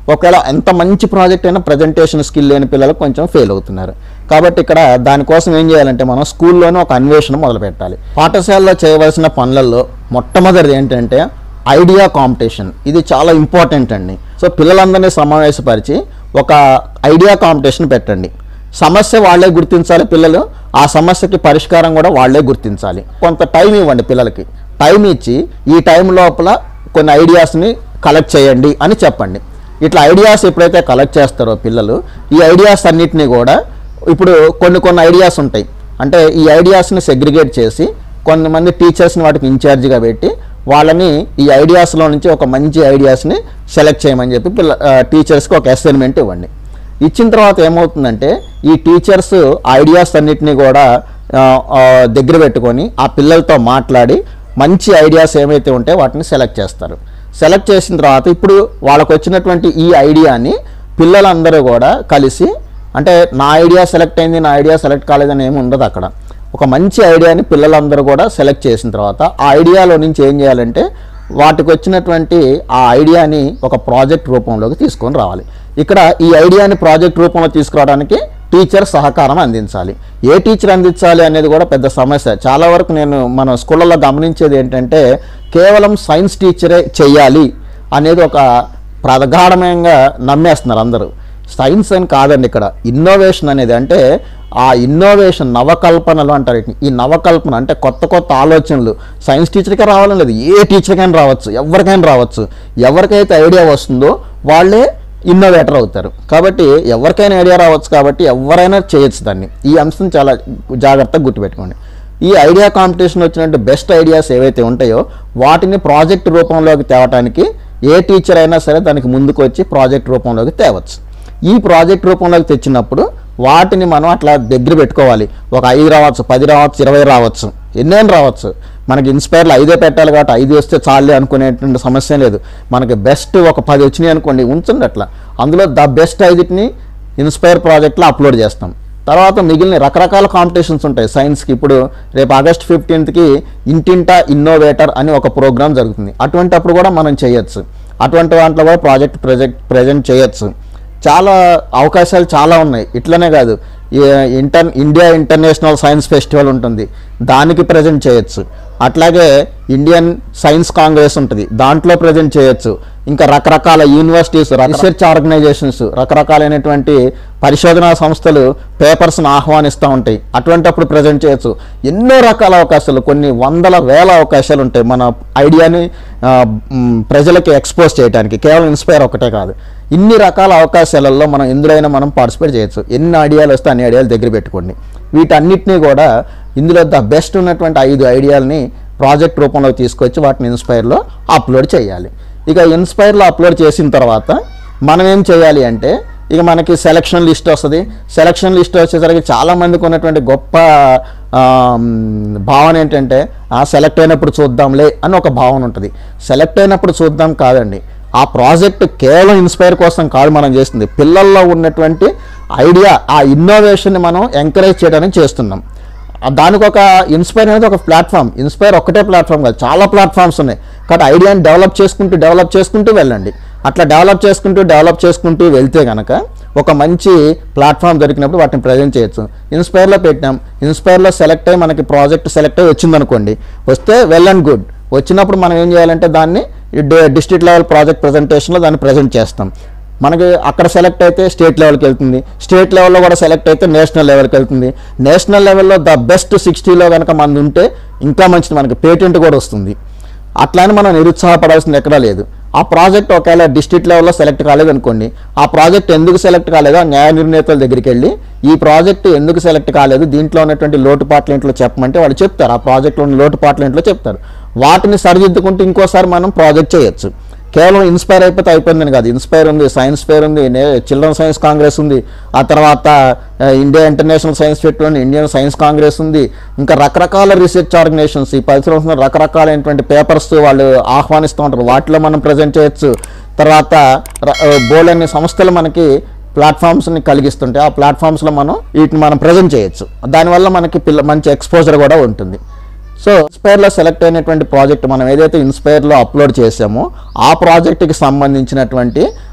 Speaker 2: ఒకవేళ ఎంత మంచి ప్రాజెక్ట్ అయినా ప్రజెంటేషన్ స్కిల్ లేని పిల్లలు కొంచెం ఫెయిల్ అవుతున్నారు కాబట్టి ఇక్కడ దానికోసం ఏం చేయాలంటే మనం స్కూల్లోనే ఒక అన్వేషణ మొదలు పెట్టాలి పాఠశాలలో చేయవలసిన పనులలో మొట్టమొదటిది ఏంటంటే ఐడియా కాంపిటీషన్ ఇది చాలా ఇంపార్టెంట్ అండి సో పిల్లలందరినీ సమావేశపరిచి ఒక ఐడియా కాంపిటీషన్ పెట్టండి సమస్య వాళ్ళే గుర్తించాలి పిల్లలు ఆ సమస్యకి పరిష్కారం కూడా వాళ్ళే గుర్తించాలి కొంత టైం ఇవ్వండి పిల్లలకి టైం ఇచ్చి ఈ టైం లోపల కొన్ని ఐడియాస్ని కలెక్ట్ చేయండి అని చెప్పండి ఇట్లా ఐడియాస్ ఎప్పుడైతే కలెక్ట్ చేస్తారో పిల్లలు ఈ ఐడియాస్ అన్నిటినీ కూడా ఇప్పుడు కొన్ని కొన్ని ఐడియాస్ ఉంటాయి అంటే ఈ ఐడియాస్ని సెగ్రిగేట్ చేసి కొంతమంది టీచర్స్ని వాటికి ఇన్ఛార్జిగా పెట్టి వాళ్ళని ఈ ఐడియాస్లో నుంచి ఒక మంచి ఐడియాస్ని సెలెక్ట్ చేయమని చెప్పి పిల్ల టీచర్స్కి ఒక అసైన్మెంట్ ఇవ్వండి ఇచ్చిన తర్వాత ఏమవుతుందంటే ఈ టీచర్స్ ఐడియాస్ అన్నిటినీ కూడా ఆ, ఆ, దగ్గర పెట్టుకొని ఆ పిల్లలతో మాట్లాడి మంచి ఐడియాస్ ఏమైతే ఉంటే వాటిని సెలెక్ట్ చేస్తారు సెలెక్ట్ చేసిన తర్వాత ఇప్పుడు వాళ్ళకు వచ్చినటువంటి ఈ ఐడియాని పిల్లలందరూ కూడా కలిసి అంటే నా ఐడియా సెలెక్ట్ అయింది నా ఐడియా సెలెక్ట్ కాలేదని ఏమి ఉండదు అక్కడ ఒక మంచి ఐడియాని పిల్లలందరూ కూడా సెలెక్ట్ చేసిన తర్వాత ఆ ఐడియాలో నుంచి ఏం చేయాలంటే వాటికి వచ్చినటువంటి ఆ ఐడియాని ఒక ప్రాజెక్ట్ రూపంలోకి తీసుకొని రావాలి ఇక్కడ ఈ ఐడియాని ప్రాజెక్ట్ రూపంలో తీసుకురావడానికి టీచర్ సహకారం అందించాలి ఏ టీచర్ అందించాలి అనేది కూడా పెద్ద సమస్య చాలా వరకు నేను మన స్కూళ్ళలో గమనించేది ఏంటంటే కేవలం సైన్స్ టీచరే చెయ్యాలి అనేది ఒక ప్రగాఢంగా నమ్మేస్తున్నారు అందరూ సైన్స్ అని కాదండి ఇక్కడ ఇన్నోవేషన్ అనేది అంటే ఆ ఇన్నోవేషన్ నవకల్పనలు అంటారు వీటిని. ఈ నవకల్పన అంటే కొత్త కొత్త ఆలోచనలు సైన్స్ టీచర్కే రావాలని లేదు ఏ టీచర్కైనా రావచ్చు ఎవరికైనా రావచ్చు ఎవరికైతే ఐడియా వస్తుందో వాళ్ళే ఇన్నోవేటర్ అవుతారు కాబట్టి ఎవరికైనా ఐడియా రావచ్చు కాబట్టి ఎవరైనా చేయొచ్చు దాన్ని ఈ అంశం చాలా జాగ్రత్తగా గుర్తుపెట్టుకోండి ఈ ఐడియా కాంపిటీషన్ వచ్చినట్టు బెస్ట్ ఐడియాస్ ఏవైతే ఉంటాయో వాటిని ప్రాజెక్ట్ రూపంలోకి తేవటానికి ఏ టీచర్ అయినా సరే దానికి ముందుకు వచ్చి ప్రాజెక్ట్ రూపంలోకి తేవచ్చు ఈ ప్రాజెక్ట్ రూపంలోకి తెచ్చినప్పుడు వాటిని మనం అట్లా దగ్గర పెట్టుకోవాలి ఒక ఐదు రావచ్చు పది రావచ్చు ఇరవై రావచ్చు ఎన్నైనా రావచ్చు మనకి ఇన్స్పైర్లో ఐదే పెట్టాలి కాబట్టి ఐదు వస్తే చాలే అనుకునేటువంటి సమస్య లేదు మనకి బెస్ట్ ఒక పది వచ్చినాయి అనుకోండి ఉంచండి అట్లా అందులో ద బెస్ట్ ఐదుటిని ఇన్స్పైర్ ప్రాజెక్ట్లో అప్లోడ్ చేస్తాం తర్వాత మిగిలిన రకరకాల కాంపిటీషన్స్ ఉంటాయి సైన్స్కి ఇప్పుడు రేపు ఆగస్ట్ ఫిఫ్టీన్త్కి ఇంటింటా ఇన్నోవేటర్ అని ఒక ప్రోగ్రామ్ జరుగుతుంది అటువంటి అప్పుడు కూడా మనం చేయొచ్చు అటువంటి దాంట్లో కూడా ప్రాజెక్ట్ ప్రజెక్ట్ ప్రజెంట్ చేయొచ్చు చాలా అవకాశాలు చాలా ఉన్నాయి ఇట్లనే కాదు ఈ inter India international science festival ఉంటుంది దానికి ప్రజెంట్ చేయొచ్చు అట్లాగే ఇండియన్ సైన్స్ కాంగ్రెస్ ఉంటుంది దాంట్లో ప్రజెంట్ చేయొచ్చు ఇంకా రకరకాల యూనివర్సిటీస్ రీసెర్చ్ ఆర్గనైజేషన్స్ రకరకాలైనటువంటి పరిశోధనా సంస్థలు పేపర్స్ను ఆహ్వానిస్తూ ఉంటాయి అటువంటప్పుడు ప్రజెంట్ చేయొచ్చు ఎన్నో రకాల అవకాశాలు కొన్ని వందల వేల అవకాశాలు ఉంటాయి మన ఐడియాని ఆ, మ్, ప్రజలకి ఎక్స్పోజ్ చేయడానికి కేవలం ఇన్స్పైర్ ఒకటే కాదు ఇన్ని రకాల అవకాశాలలో మనం ఎందులోనైనా మనం పార్టిసిపేట్ చేయొచ్చు ఎన్ని ఐడియాలు వస్తే అన్ని ఐడియాలు దగ్గర పెట్టుకోండి వీటన్నిటినీ కూడా ఇందులో ద బెస్ట్ ఉన్నటువంటి ఐదు ఐడియాలని ప్రాజెక్ట్ రూపంలో తీసుకొచ్చి వాటిని ఇన్స్పైర్లో అప్లోడ్ చేయాలి ఇక ఇన్స్పైర్లో అప్లోడ్ చేసిన తర్వాత మనం ఏం చేయాలి అంటే ఇక మనకి సెలక్షన్ లిస్ట్ వస్తుంది సెలక్షన్ లిస్ట్ వచ్చేసరికి చాలామందికి ఉన్నటువంటి గొప్ప ఆ, మ్, భావన ఏంటంటే ఆ సెలెక్ట్ అయినప్పుడు చూద్దాంలే అని ఒక భావన ఉంటుంది సెలెక్ట్ అయినప్పుడు చూద్దాం కాదండి ఆ ప్రాజెక్ట్ కేవలం ఇన్స్పైర్ కోసం కాదు మనం చేస్తుంది పిల్లల్లో ఉన్నటువంటి ఐడియా ఆ ఇన్నోవేషన్ని మనం ఎంకరేజ్ చేయడానికి చేస్తున్నాం ఆ దానికి ఒక ఇన్స్పైర్ అనేది ఒక ప్లాట్ఫామ్ ఇన్స్పైర్ ఒక్కటే ప్లాట్ఫామ్ కాదు చాలా ప్లాట్ఫామ్స్ ఉన్నాయి కాబట్టి ఐడియాని డెవలప్ చేసుకుంటూ డెవలప్ చేసుకుంటూ వెళ్ళండి అట్లా డెవలప్ చేసుకుంటూ డెవలప్ చేసుకుంటూ వెళ్తే కనుక ఒక మంచి ప్లాట్ఫామ్ దొరికినప్పుడు వాటిని ప్రజెంట్ చేయొచ్చు ఇన్స్పైర్లో పెట్టినాం ఇన్స్పైర్లో సెలెక్ట్ అయ్యి మనకి ప్రాజెక్ట్ సెలెక్ట్ అయ్యి వచ్చిందనుకోండి వస్తే వెల్ అండ్ గుడ్ వచ్చినప్పుడు మనం ఏం చేయాలంటే దాన్ని డిస్ట్రిక్ట్ లెవెల్ ప్రాజెక్ట్ ప్రజెంటేషన్లో దాన్ని ప్రజెంట్ చేస్తాం మనకి అక్కడ సెలెక్ట్ అయితే స్టేట్ లెవెల్కి వెళ్తుంది స్టేట్ లెవెల్లో కూడా సెలెక్ట్ అయితే నేషనల్ లెవెల్కి వెళ్తుంది నేషనల్ లెవెల్లో ద బెస్ట్ సిక్స్టీలో కనుక మంది ఉంటే ఇంకా మంచిది మనకి పేటెంట్ కూడా వస్తుంది అట్లానే మనం నిరుత్సాహపడాల్సింది ఎక్కడా లేదు ఆ ప్రాజెక్ట్ ఒకవేళ డిస్ట్రిక్ట్ లెవెల్లో సెలెక్ట్ కాలేదు అనుకోండి ఆ ప్రాజెక్ట్ ఎందుకు సెలెక్ట్ కాలేదో ఆ న్యాయ నిర్ణేతల దగ్గరికి వెళ్ళి ఈ ప్రాజెక్ట్ ఎందుకు సెలెక్ట్ కాలేదు దీంట్లో ఉన్నటువంటి లోటుపాట్లు ఏంటో చెప్పమంటే వాళ్ళు చెప్తారు ఆ ప్రాజెక్ట్లో ఉన్న లోటుపాట్లు ఏంటో చెప్తారు వాటిని సరిదిద్దుకుంటూ ఇంకోసారి మనం ప్రాజెక్ట్ చేయొచ్చు కేవలం ఇన్స్పైర్ అయిపోతే అయిపోయిందని కాదు ఇన్స్పైర్ ఉంది సైన్స్ ఫేర్ ఉంది చిల్డ్రన్ సైన్స్ కాంగ్రెస్ ఉంది ఆ తర్వాత ఆ, ఇండియా ఇంటర్నేషనల్ సైన్స్ ఫెస్ట్ ఉంది ఇండియన్ సైన్స్ కాంగ్రెస్ ఉంది ఇంకా రకరకాల రీసెర్చ్ ఆర్గనైజేషన్స్ ఈ పరిసరం ఉన్న రకరకాలైనటువంటి పేపర్స్ వాళ్ళు ఆహ్వానిస్తూ ఉంటారు వాటిలో మనం ప్రజెంట్ చేయొచ్చు తర్వాత బోల్డ్ అనే సంస్థలు మనకి ప్లాట్ఫామ్స్ని కలిగిస్తుంటాయి ఆ ప్లాట్ఫామ్స్లో మనం వీటిని మనం ప్రజెంట్ చేయొచ్చు దానివల్ల మనకి పిల్ల మంచి ఎక్స్పోజర్ కూడా ఉంటుంది సో ఇన్స్పైర్లో సెలెక్ట్ అయినటువంటి ప్రాజెక్ట్ మనం ఏదైతే ఇన్స్పైర్లో అప్లోడ్ చేసామో ఆ ప్రాజెక్ట్కి సంబంధించినటువంటి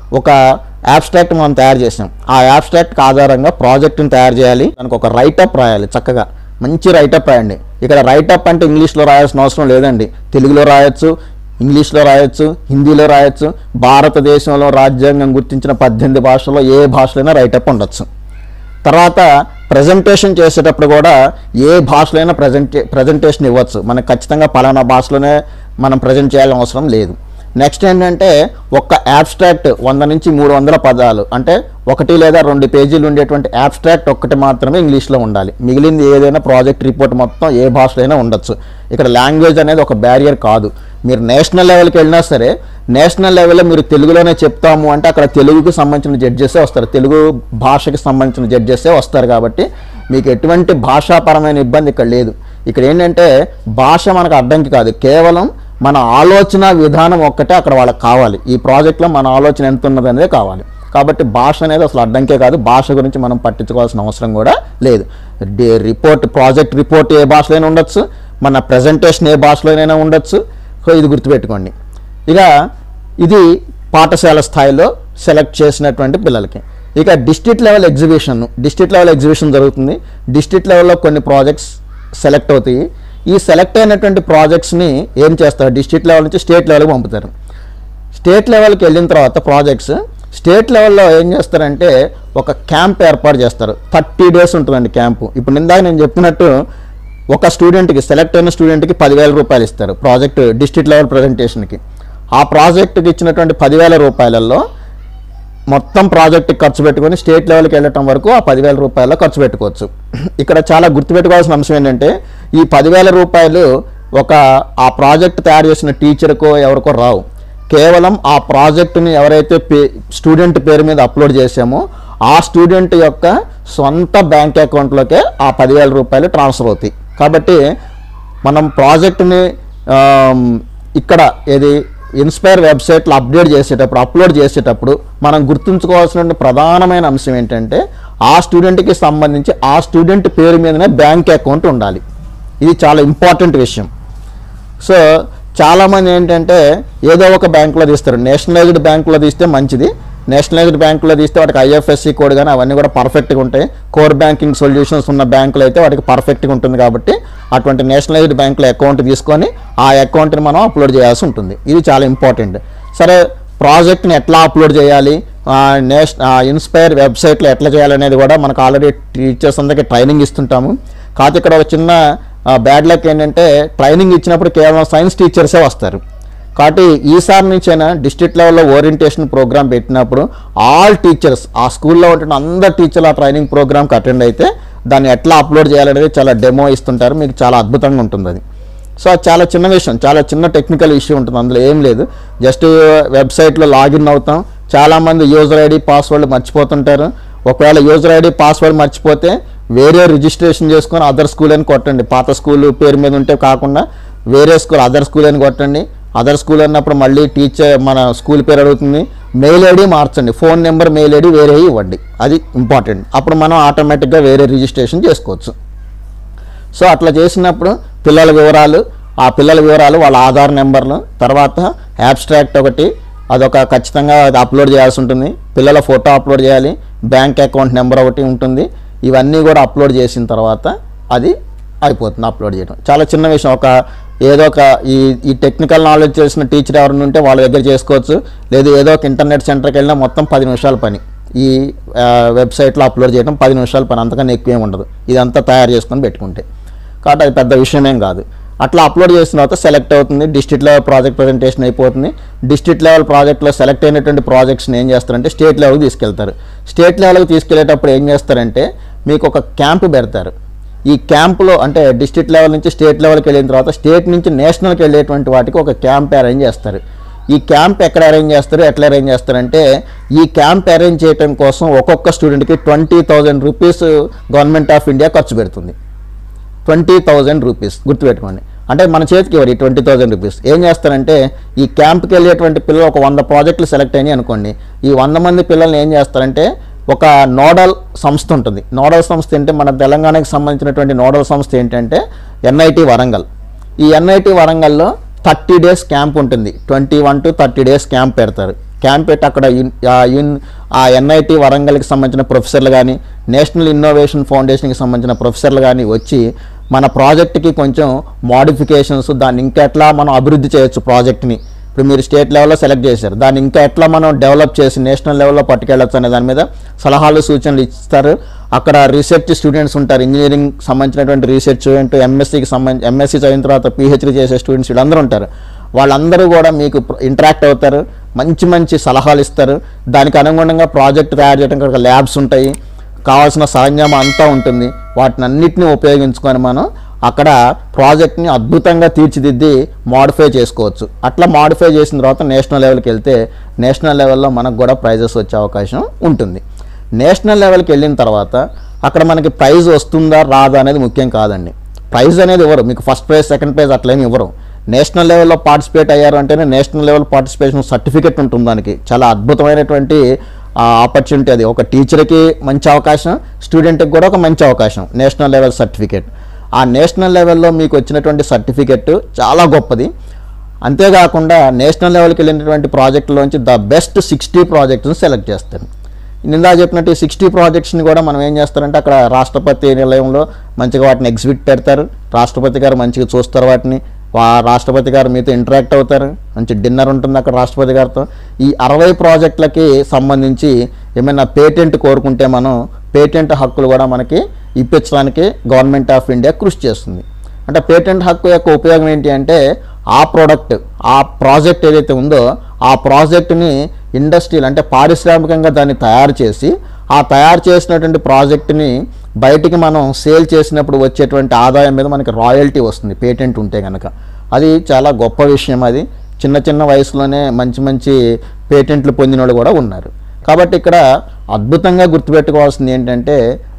Speaker 2: ఒక యాబ్స్ట్రాక్ట్ మనం తయారు చేసాం ఆ యాబ్స్ట్రాక్ట్ ఆధారంగా ప్రాజెక్ట్ని తయారు చేయాలి దానికి ఒక రైటప్ రాయాలి చక్కగా మంచి రైటప్ రాయండి ఇక్కడ రైటప్ అంటే ఇంగ్లీష్లో రాయాల్సిన అవసరం లేదండి తెలుగులో రాయొచ్చు ఇంగ్లీష్లో రాయొచ్చు హిందీలో రాయొచ్చు భారతదేశంలో రాజ్యాంగం గుర్తించిన పద్దెనిమిది భాషల్లో ఏ భాషలైనా రైటప్ ఉండొచ్చు తర్వాత ప్రజెంటేషన్ చేసేటప్పుడు కూడా ఏ భాషలైనా ప్రజెంటే ప్రజెంటేషన్ ఇవ్వచ్చు మనకు ఖచ్చితంగా పలానా భాషలోనే మనం ప్రజెంట్ చేయాల్సిన అవసరం లేదు నెక్స్ట్ ఏంటంటే ఒక్క యాబ్స్ట్రాక్ట్ వంద నుంచి మూడు వందల పదాలు అంటే ఒకటి లేదా రెండు పేజీలు ఉండేటువంటి యాబ్స్ట్రాక్ట్ ఒక్కటి మాత్రమే ఇంగ్లీష్లో ఉండాలి మిగిలింది ఏదైనా ప్రాజెక్ట్ రిపోర్ట్ మొత్తం ఏ భాషలో అయినా ఉండొచ్చు ఇక్కడ లాంగ్వేజ్ అనేది ఒక బ్యారియర్ కాదు మీరు నేషనల్ లెవెల్కి వెళ్ళినా సరే నేషనల్ లెవెల్లో మీరు తెలుగులోనే చెప్తాము అంటే అక్కడ తెలుగుకు సంబంధించిన జడ్జెసే వస్తారు తెలుగు భాషకి సంబంధించిన జడ్జెసే వస్తారు కాబట్టి మీకు ఎటువంటి భాషాపరమైన ఇబ్బంది ఇక్కడ లేదు ఇక్కడ ఏంటంటే భాష మనకు అడ్డంకి కాదు కేవలం మన ఆలోచన విధానం ఒక్కటే అక్కడ వాళ్ళకి కావాలి ఈ ప్రాజెక్ట్లో మన ఆలోచన ఎంత ఉన్నది అనేది కావాలి కాబట్టి భాష అనేది అసలు అడ్డంకే కాదు భాష గురించి మనం పట్టించుకోవాల్సిన అవసరం కూడా లేదు డి- రిపోర్ట్ ప్రాజెక్ట్ రిపోర్ట్ ఏ భాషలోనే ఉండొచ్చు మన ప్రజెంటేషన్ ఏ భాషలోనైనా ఉండొచ్చు సో ఇది గుర్తుపెట్టుకోండి ఇక ఇది పాఠశాల స్థాయిలో సెలెక్ట్ చేసినటువంటి పిల్లలకి ఇక district level exhibition district level exhibition జరుగుతుంది డిస్ట్రిక్ట్ లెవెల్లో కొన్ని ప్రాజెక్ట్స్ సెలెక్ట్ అవుతాయి ఈ సెలెక్ట్ అయినటువంటి ప్రాజెక్ట్స్ని ఏం చేస్తారు డిస్ట్రిక్ట్ లెవెల్ నుంచి స్టేట్ లెవెల్కి పంపుతారు స్టేట్ లెవెల్కి వెళ్ళిన తర్వాత ప్రాజెక్ట్స్ స్టేట్ లెవెల్లో ఏం చేస్తారంటే ఒక క్యాంప్ ఏర్పాటు చేస్తారు థర్టీ డేస్ ఉంటుందండి క్యాంపు ఇప్పుడు ఇందాక నేను చెప్పినట్టు ఒక స్టూడెంట్కి సెలెక్ట్ అయిన స్టూడెంట్కి పదివేల రూపాయలు ఇస్తారు ప్రాజెక్ట్ డిస్ట్రిక్ట్ లెవెల్ ప్రజెంటేషన్కి ఆ ప్రాజెక్టుకి ఇచ్చినటువంటి పదివేల రూపాయలలో మొత్తం ప్రాజెక్ట్ ఖర్చు పెట్టుకొని స్టేట్ లెవెల్కి వెళ్ళటం వరకు ఆ పదివేల రూపాయల్లో ఖర్చు పెట్టుకోవచ్చు ఇక్కడ చాలా గుర్తుపెట్టుకోవాల్సిన అంశం ఏంటంటే ఈ పదివేల రూపాయలు ఒక ఆ ప్రాజెక్ట్ తయారు చేసిన టీచర్కో ఎవరికో రావు కేవలం ఆ ప్రాజెక్టుని ఎవరైతే పే స్టూడెంట్ పేరు మీద అప్లోడ్ చేసామో ఆ స్టూడెంట్ యొక్క సొంత బ్యాంక్ అకౌంట్లోకే ఆ పదివేల రూపాయలు ట్రాన్స్ఫర్ అవుతాయి కాబట్టి మనం ప్రాజెక్ట్ని ఆమ్, ఇక్కడ ఏది ఇన్స్పైర్ వెబ్సైట్లో అప్డేట్ చేసేటప్పుడు అప్లోడ్ చేసేటప్పుడు మనం గుర్తుంచుకోవాల్సిన ప్రధానమైన అంశం ఏంటంటే ఆ స్టూడెంట్కి సంబంధించి ఆ స్టూడెంట్ పేరు మీదనే బ్యాంక్ అకౌంట్ ఉండాలి ఇది చాలా ఇంపార్టెంట్ విషయం సో చాలామంది ఏంటంటే ఏదో ఒక బ్యాంకులో తీస్తారు నేషనలైజ్డ్ బ్యాంకులో తీస్తే మంచిది నేషనలైజ్డ్ బ్యాంకులో తీస్తే వాటికి ఐఎఫ్ఎస్సి కోడ్ కానీ అవన్నీ కూడా పర్ఫెక్ట్గా ఉంటాయి కోర్ బ్యాంకింగ్ సొల్యూషన్స్ ఉన్న బ్యాంకులు అయితే వాటికి పర్ఫెక్ట్గా ఉంటుంది కాబట్టి అటువంటి నేషనలైజ్డ్ బ్యాంకులో అకౌంట్ తీసుకొని ఆ అకౌంట్ని మనం అప్లోడ్ చేయాల్సి ఉంటుంది ఇది చాలా ఇంపార్టెంట్ సరే ప్రాజెక్ట్ని ఎట్లా అప్లోడ్ చేయాలి నేష్ ఇన్స్పైర్ వెబ్సైట్లో ఎట్లా చేయాలనేది కూడా మనకు ఆల్రెడీ టీచర్స్ అందరికీ ట్రైనింగ్ ఇస్తుంటాము కాకపోతే ఇక్కడ ఒక చిన్న బ్యాడ్ లక్ ఏంటంటే ట్రైనింగ్ ఇచ్చినప్పుడు కేవలం సైన్స్ టీచర్సే వస్తారు కాబట్టి ఈసారి నుంచైనా డిస్ట్రిక్ట్ లెవెల్లో ఓరియంటేషన్ ప్రోగ్రామ్ పెట్టినప్పుడు ఆల్ టీచర్స్ ఆ స్కూల్లో ఉంటున్న అందరు టీచర్లు ఆ ట్రైనింగ్ ప్రోగ్రామ్కి అటెండ్ అయితే దాన్ని ఎట్లా అప్లోడ్ చేయాలనేది చాలా డెమో ఇస్తుంటారు మీకు చాలా అద్భుతంగా ఉంటుంది అది సో అది చాలా చిన్న విషయం చాలా చిన్న టెక్నికల్ ఇష్యూ ఉంటుంది అందులో ఏం లేదు జస్ట్ వెబ్సైట్లో లాగిన్ అవుతాం చాలామంది యూజర్ ఐడి పాస్వర్డ్ మర్చిపోతుంటారు ఒకవేళ యూజర్ ఐడి పాస్వర్డ్ మర్చిపోతే వేరే రిజిస్ట్రేషన్ చేసుకొని అదర్ స్కూల్ అని కొట్టండి పాత స్కూల్ పేరు మీద ఉంటే కాకుండా వేరే స్కూల్ అదర్ స్కూల్ అని కొట్టండి అదర్ స్కూల్ అన్నప్పుడు మళ్ళీ టీచర్ మన స్కూల్ పేరు అడుగుతుంది మెయిల్ ఐడి మార్చండి ఫోన్ నెంబర్ మెయిల్ ఐడి వేరే ఇవ్వండి అది ఇంపార్టెంట్ అప్పుడు మనం ఆటోమేటిక్గా వేరే రిజిస్ట్రేషన్ చేసుకోవచ్చు సో అట్లా చేసినప్పుడు పిల్లల వివరాలు ఆ పిల్లల వివరాలు వాళ్ళ ఆధార్ నెంబర్లు తర్వాత యాబ్స్ట్రాక్ట్ ఒకటి అదొక ఖచ్చితంగా అది అప్లోడ్ చేయాల్సి ఉంటుంది పిల్లల ఫోటో అప్లోడ్ చేయాలి బ్యాంక్ అకౌంట్ నెంబర్ ఒకటి ఉంటుంది ఇవన్నీ కూడా అప్లోడ్ చేసిన తర్వాత అది అయిపోతుంది అప్లోడ్ చేయడం చాలా చిన్న విషయం ఒక ఏదో ఒక ఈ ఈ టెక్నికల్ నాలెడ్జ్ తెలిసిన టీచర్ ఎవరైనా ఉంటే వాళ్ళ దగ్గర చేసుకోవచ్చు లేదు ఏదో ఒక ఇంటర్నెట్ సెంటర్కి వెళ్ళినా మొత్తం పది నిమిషాల పని ఈ ఆ, వెబ్సైట్లో అప్లోడ్ చేయడం పది నిమిషాల పని అంతకన్నా ఎక్కువ ఏమి ఉండదు ఇదంతా తయారు చేసుకొని పెట్టుకుంటే కాబట్టి అది పెద్ద విషయమేం కాదు అట్లా అప్లోడ్ చేసిన తర్వాత సెలెక్ట్ అవుతుంది డిస్ట్రిక్ట్ లెవెల్ ప్రాజెక్ట్ ప్రజెంటేషన్ అయిపోతుంది డిస్ట్రిక్ట్ లెవెల్ ప్రాజెక్ట్లో సెలెక్ట్ అయినటువంటి ప్రాజెక్ట్స్ని ఏం చేస్తారంటే స్టేట్ లెవెల్కి తీసుకెళ్తారు స్టేట్ లెవెల్కి తీసుకెళ్లేటప్పుడు ఏం చేస్తారంటే మీకు ఒక క్యాంప్ పెడతారు ఈ క్యాంపులో అంటే డిస్ట్రిక్ట్ లెవెల్ నుంచి స్టేట్ లెవెల్కి వెళ్ళిన తర్వాత స్టేట్ నుంచి నేషనల్కి వెళ్ళేటువంటి వాటికి ఒక క్యాంప్ అరేంజ్ చేస్తారు ఈ క్యాంప్ ఎక్కడ అరేంజ్ చేస్తారు ఎట్లా అరేంజ్ చేస్తారంటే ఈ క్యాంప్ అరేంజ్ చేయడం కోసం ఒక్కొక్క స్టూడెంట్కి twenty thousand rupees government of India ఖర్చు పెడుతుంది ట్వంటీ థౌజండ్ రూపీస్ గుర్తుపెట్టుకోండి అంటే మన చేతికి ఇవ్వరు ఈ ట్వంటీ థౌజండ్ రూపీస్ ఏం చేస్తారంటే ఈ క్యాంప్కి వెళ్ళేటువంటి పిల్లలు ఒక వంద ప్రాజెక్టులు సెలెక్ట్ అయినాయి అనుకోండి ఈ వంద మంది పిల్లల్ని ఏం చేస్తారంటే ఒక నోడల్ సంస్థ ఉంటుంది నోడల్ సంస్థ ఏంటంటే మన తెలంగాణకి సంబంధించినటువంటి నోడల్ సంస్థ ఏంటంటే ఎన్ఐటి వరంగల్ ఈ ఎన్ఐటి వరంగల్లో థర్టీ డేస్ క్యాంప్ ఉంటుంది twenty one to thirty days camp పెడతారు క్యాంప్ పెట్టి అక్కడ యున్- ఆ యున్ ఆ ఎన్ఐటి వరంగల్కి సంబంధించిన ప్రొఫెసర్లు కానీ నేషనల్ ఇన్నోవేషన్ ఫౌండేషన్కి సంబంధించిన ప్రొఫెసర్లు కానీ వచ్చి మన ప్రాజెక్ట్కి కొంచెం మోడిఫికేషన్స్ దాన్ని ఇంకా ఎట్లా మనం అభివృద్ధి చేయొచ్చు ప్రాజెక్ట్ని ఇప్పుడు మీరు స్టేట్ లెవెల్లో సెలెక్ట్ చేశారు దాన్ని ఇంకా ఎట్లా మనం డెవలప్ చేసి నేషనల్ లెవెల్లో పట్టుకెళ్ళొచ్చు అనే దాని మీద సలహాలు సూచనలు ఇస్తారు అక్కడ రీసెర్చ్ స్టూడెంట్స్ ఉంటారు ఇంజనీరింగ్ సంబంధించినటువంటి రీసెర్చ్ స్టూడెంట్ ఎంఎస్సికి సంబంధించి ఎంఎస్సి చదివిన తర్వాత పిహెచ్డీ చేసే స్టూడెంట్స్ వీళ్ళందరూ ఉంటారు వాళ్ళందరూ కూడా మీకు ఇంటరాక్ట్ అవుతారు మంచి మంచి సలహాలు ఇస్తారు దానికి అనుగుణంగా ప్రాజెక్ట్ తయారు చేయడానికి అక్కడ ల్యాబ్స్ ఉంటాయి కావాల్సిన సరంజామా అంతా ఉంటుంది వాటిని అన్నిటిని ఉపయోగించుకొని మనం అక్కడ ప్రాజెక్ట్ని అద్భుతంగా తీర్చిదిద్ది మాడిఫై చేసుకోవచ్చు అట్లా మాడిఫై చేసిన తర్వాత నేషనల్ లెవెల్కి వెళ్తే నేషనల్ లెవెల్లో మనకు కూడా ప్రైజెస్ వచ్చే అవకాశం ఉంటుంది నేషనల్ లెవెల్కి వెళ్ళిన తర్వాత అక్కడ మనకి ప్రైజ్ వస్తుందా రాదా అనేది ముఖ్యం కాదండి ప్రైజ్ అనేది ఇవ్వరు మీకు ఫస్ట్ ప్రైజ్ సెకండ్ ప్రైజ్ అట్లేమి ఇవ్వరు నేషనల్ లెవెల్లో పార్టిసిపేట్ అయ్యారు అంటేనే నేషనల్ లెవెల్ పార్టిసిపేషన్ సర్టిఫికెట్ ఉంటుంది దానికి చాలా అద్భుతమైనటువంటి ఆపర్చునిటీ అది ఒక టీచర్కి మంచి అవకాశం స్టూడెంట్కి కూడా ఒక మంచి అవకాశం నేషనల్ లెవెల్ సర్టిఫికెట్ ఆ నేషనల్ లెవెల్లో మీకు వచ్చినటువంటి సర్టిఫికెట్ చాలా గొప్పది అంతేకాకుండా నేషనల్ లెవెల్కి వెళ్ళినటువంటి ప్రాజెక్టులోంచి ద బెస్ట్ సిక్స్టీ ప్రాజెక్ట్స్ని సెలెక్ట్ చేస్తారు నిందా చెప్పినట్టు సిక్స్టీ ప్రాజెక్ట్స్ని కూడా మనం ఏం చేస్తారంటే అక్కడ రాష్ట్రపతి నిలయంలో మంచిగా వాటిని ఎగ్జిబిట్ పెడతారు రాష్ట్రపతి గారు మంచిగా చూస్తారు వాటిని వా రాష్ట్రపతి గారు మీతో ఇంటరాక్ట్ అవుతారు మంచి డిన్నర్ ఉంటుంది అక్కడ రాష్ట్రపతి గారితో ఈ అరవై ప్రాజెక్టులకి సంబంధించి ఏమైనా పేటెంట్ కోరుకుంటే మనం పేటెంట్ హక్కులు కూడా మనకి ఇప్పించడానికి గవర్నమెంట్ ఆఫ్ ఇండియా కృషి చేస్తుంది అంటే పేటెంట్ హక్కు యొక్క ఉపయోగం ఏంటి అంటే ఆ ప్రోడక్ట్ ఆ ప్రాజెక్ట్ ఏదైతే ఉందో ఆ ప్రాజెక్ట్ని ఇండస్ట్రియల్ అంటే పారిశ్రామికంగా దాన్ని తయారు చేసి ఆ తయారు చేసినటువంటి ప్రాజెక్ట్ని బయటికి మనం సేల్ చేసినప్పుడు వచ్చేటువంటి ఆదాయం మీద మనకి రాయల్టీ వస్తుంది పేటెంట్ ఉంటే కనుక అది చాలా గొప్ప విషయం అది చిన్న చిన్న వయసులోనే మంచి మంచి పేటెంట్లు పొందిన వాళ్ళు కూడా ఉన్నారు కాబట్టి ఇక్కడ అద్భుతంగా గుర్తుపెట్టుకోవాల్సింది ఏంటంటే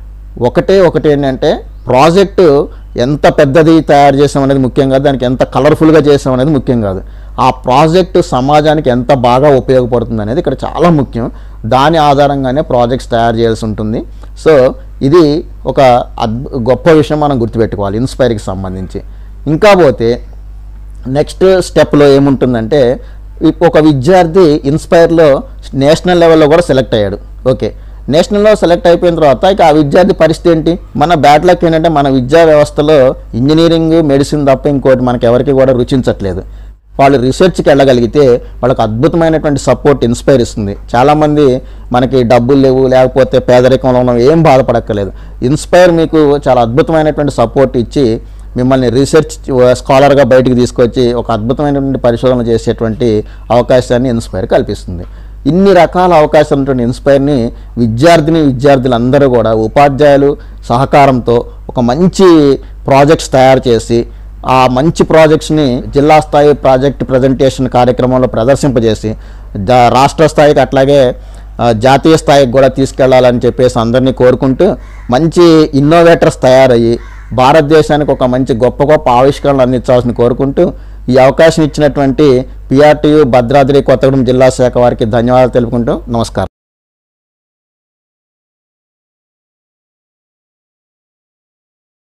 Speaker 2: ఒకటే ఒకటి ఏంటంటే ప్రాజెక్టు ఎంత పెద్దది తయారు చేసాం అనేది ముఖ్యం కాదు దానికి ఎంత కలర్ఫుల్గా చేసాం అనేది ముఖ్యం కాదు ఆ ప్రాజెక్టు సమాజానికి ఎంత బాగా ఉపయోగపడుతుంది అనేది ఇక్కడ చాలా ముఖ్యం దాని ఆధారంగానే ప్రాజెక్ట్స్ తయారు చేయాల్సి ఉంటుంది సో ఇది ఒక అద్భు గొప్ప విషయం మనం గుర్తుపెట్టుకోవాలి ఇన్స్పైర్కి సంబంధించి ఇంకా పోతే నెక్స్ట్ స్టెప్లో ఏముంటుందంటే ఇ- ఒక విద్యార్థి ఇన్స్పైర్లో నేషనల్ లెవెల్లో కూడా సెలెక్ట్ అయ్యాడు ఓకే నేషనల్లో సెలెక్ట్ అయిపోయిన తర్వాత ఇక ఆ విద్యార్థి పరిస్థితి ఏంటి మన బ్యాడ్ లక్ ఏంటంటే మన విద్యా వ్యవస్థలో ఇంజనీరింగ్ మెడిసిన్ తప్ప ఇంకోటి మనకి ఎవరికి కూడా రుచించట్లేదు వాళ్ళు రీసెర్చ్కి వెళ్ళగలిగితే వాళ్ళకి అద్భుతమైనటువంటి సపోర్ట్ ఇన్స్పైర్ ఇస్తుంది చాలామంది మనకి డబ్బులు లేవు లేకపోతే పేదరికంలో ఉన్నాం ఏం బాధపడక్కర్లేదు ఇన్స్పైర్ మీకు చాలా అద్భుతమైనటువంటి సపోర్ట్ ఇచ్చి మిమ్మల్ని రీసెర్చ్ స్కాలర్గా బయటికి తీసుకొచ్చి ఒక అద్భుతమైనటువంటి పరిశోధన చేసేటువంటి అవకాశాన్ని ఇన్స్పైర్ కల్పిస్తుంది ఇన్ని రకాల అవకాశాలు ఉన్నటువంటి ఇన్స్పైర్ని విద్యార్థిని విద్యార్థులందరూ కూడా ఉపాధ్యాయులు సహకారంతో ఒక మంచి ప్రాజెక్ట్స్ తయారు చేసి ఆ మంచి ప్రాజెక్ట్స్ని జిల్లా స్థాయి ప్రాజెక్ట్ ప్రజెంటేషన్ కార్యక్రమంలో ప్రదర్శింపజేసి జా- రాష్ట్ర స్థాయికి అట్లాగే ఆ, జాతీయ స్థాయికి కూడా తీసుకెళ్లాలని చెప్పేసి అందరినీ కోరుకుంటూ మంచి ఇన్నోవేటర్స్ తయారయ్యి భారతదేశానికి ఒక మంచి గొప్ప గొప్ప ఆవిష్కరణలు అందించాల్సిన కోరుకుంటూ ఈ అవకాశం ఇచ్చినటువంటి పిఆర్టీయు భద్రాద్రి కొత్తగూడెం జిల్లా శాఖ వారికి ధన్యవాదాలు తెలుపుకుంటూ నమస్కారం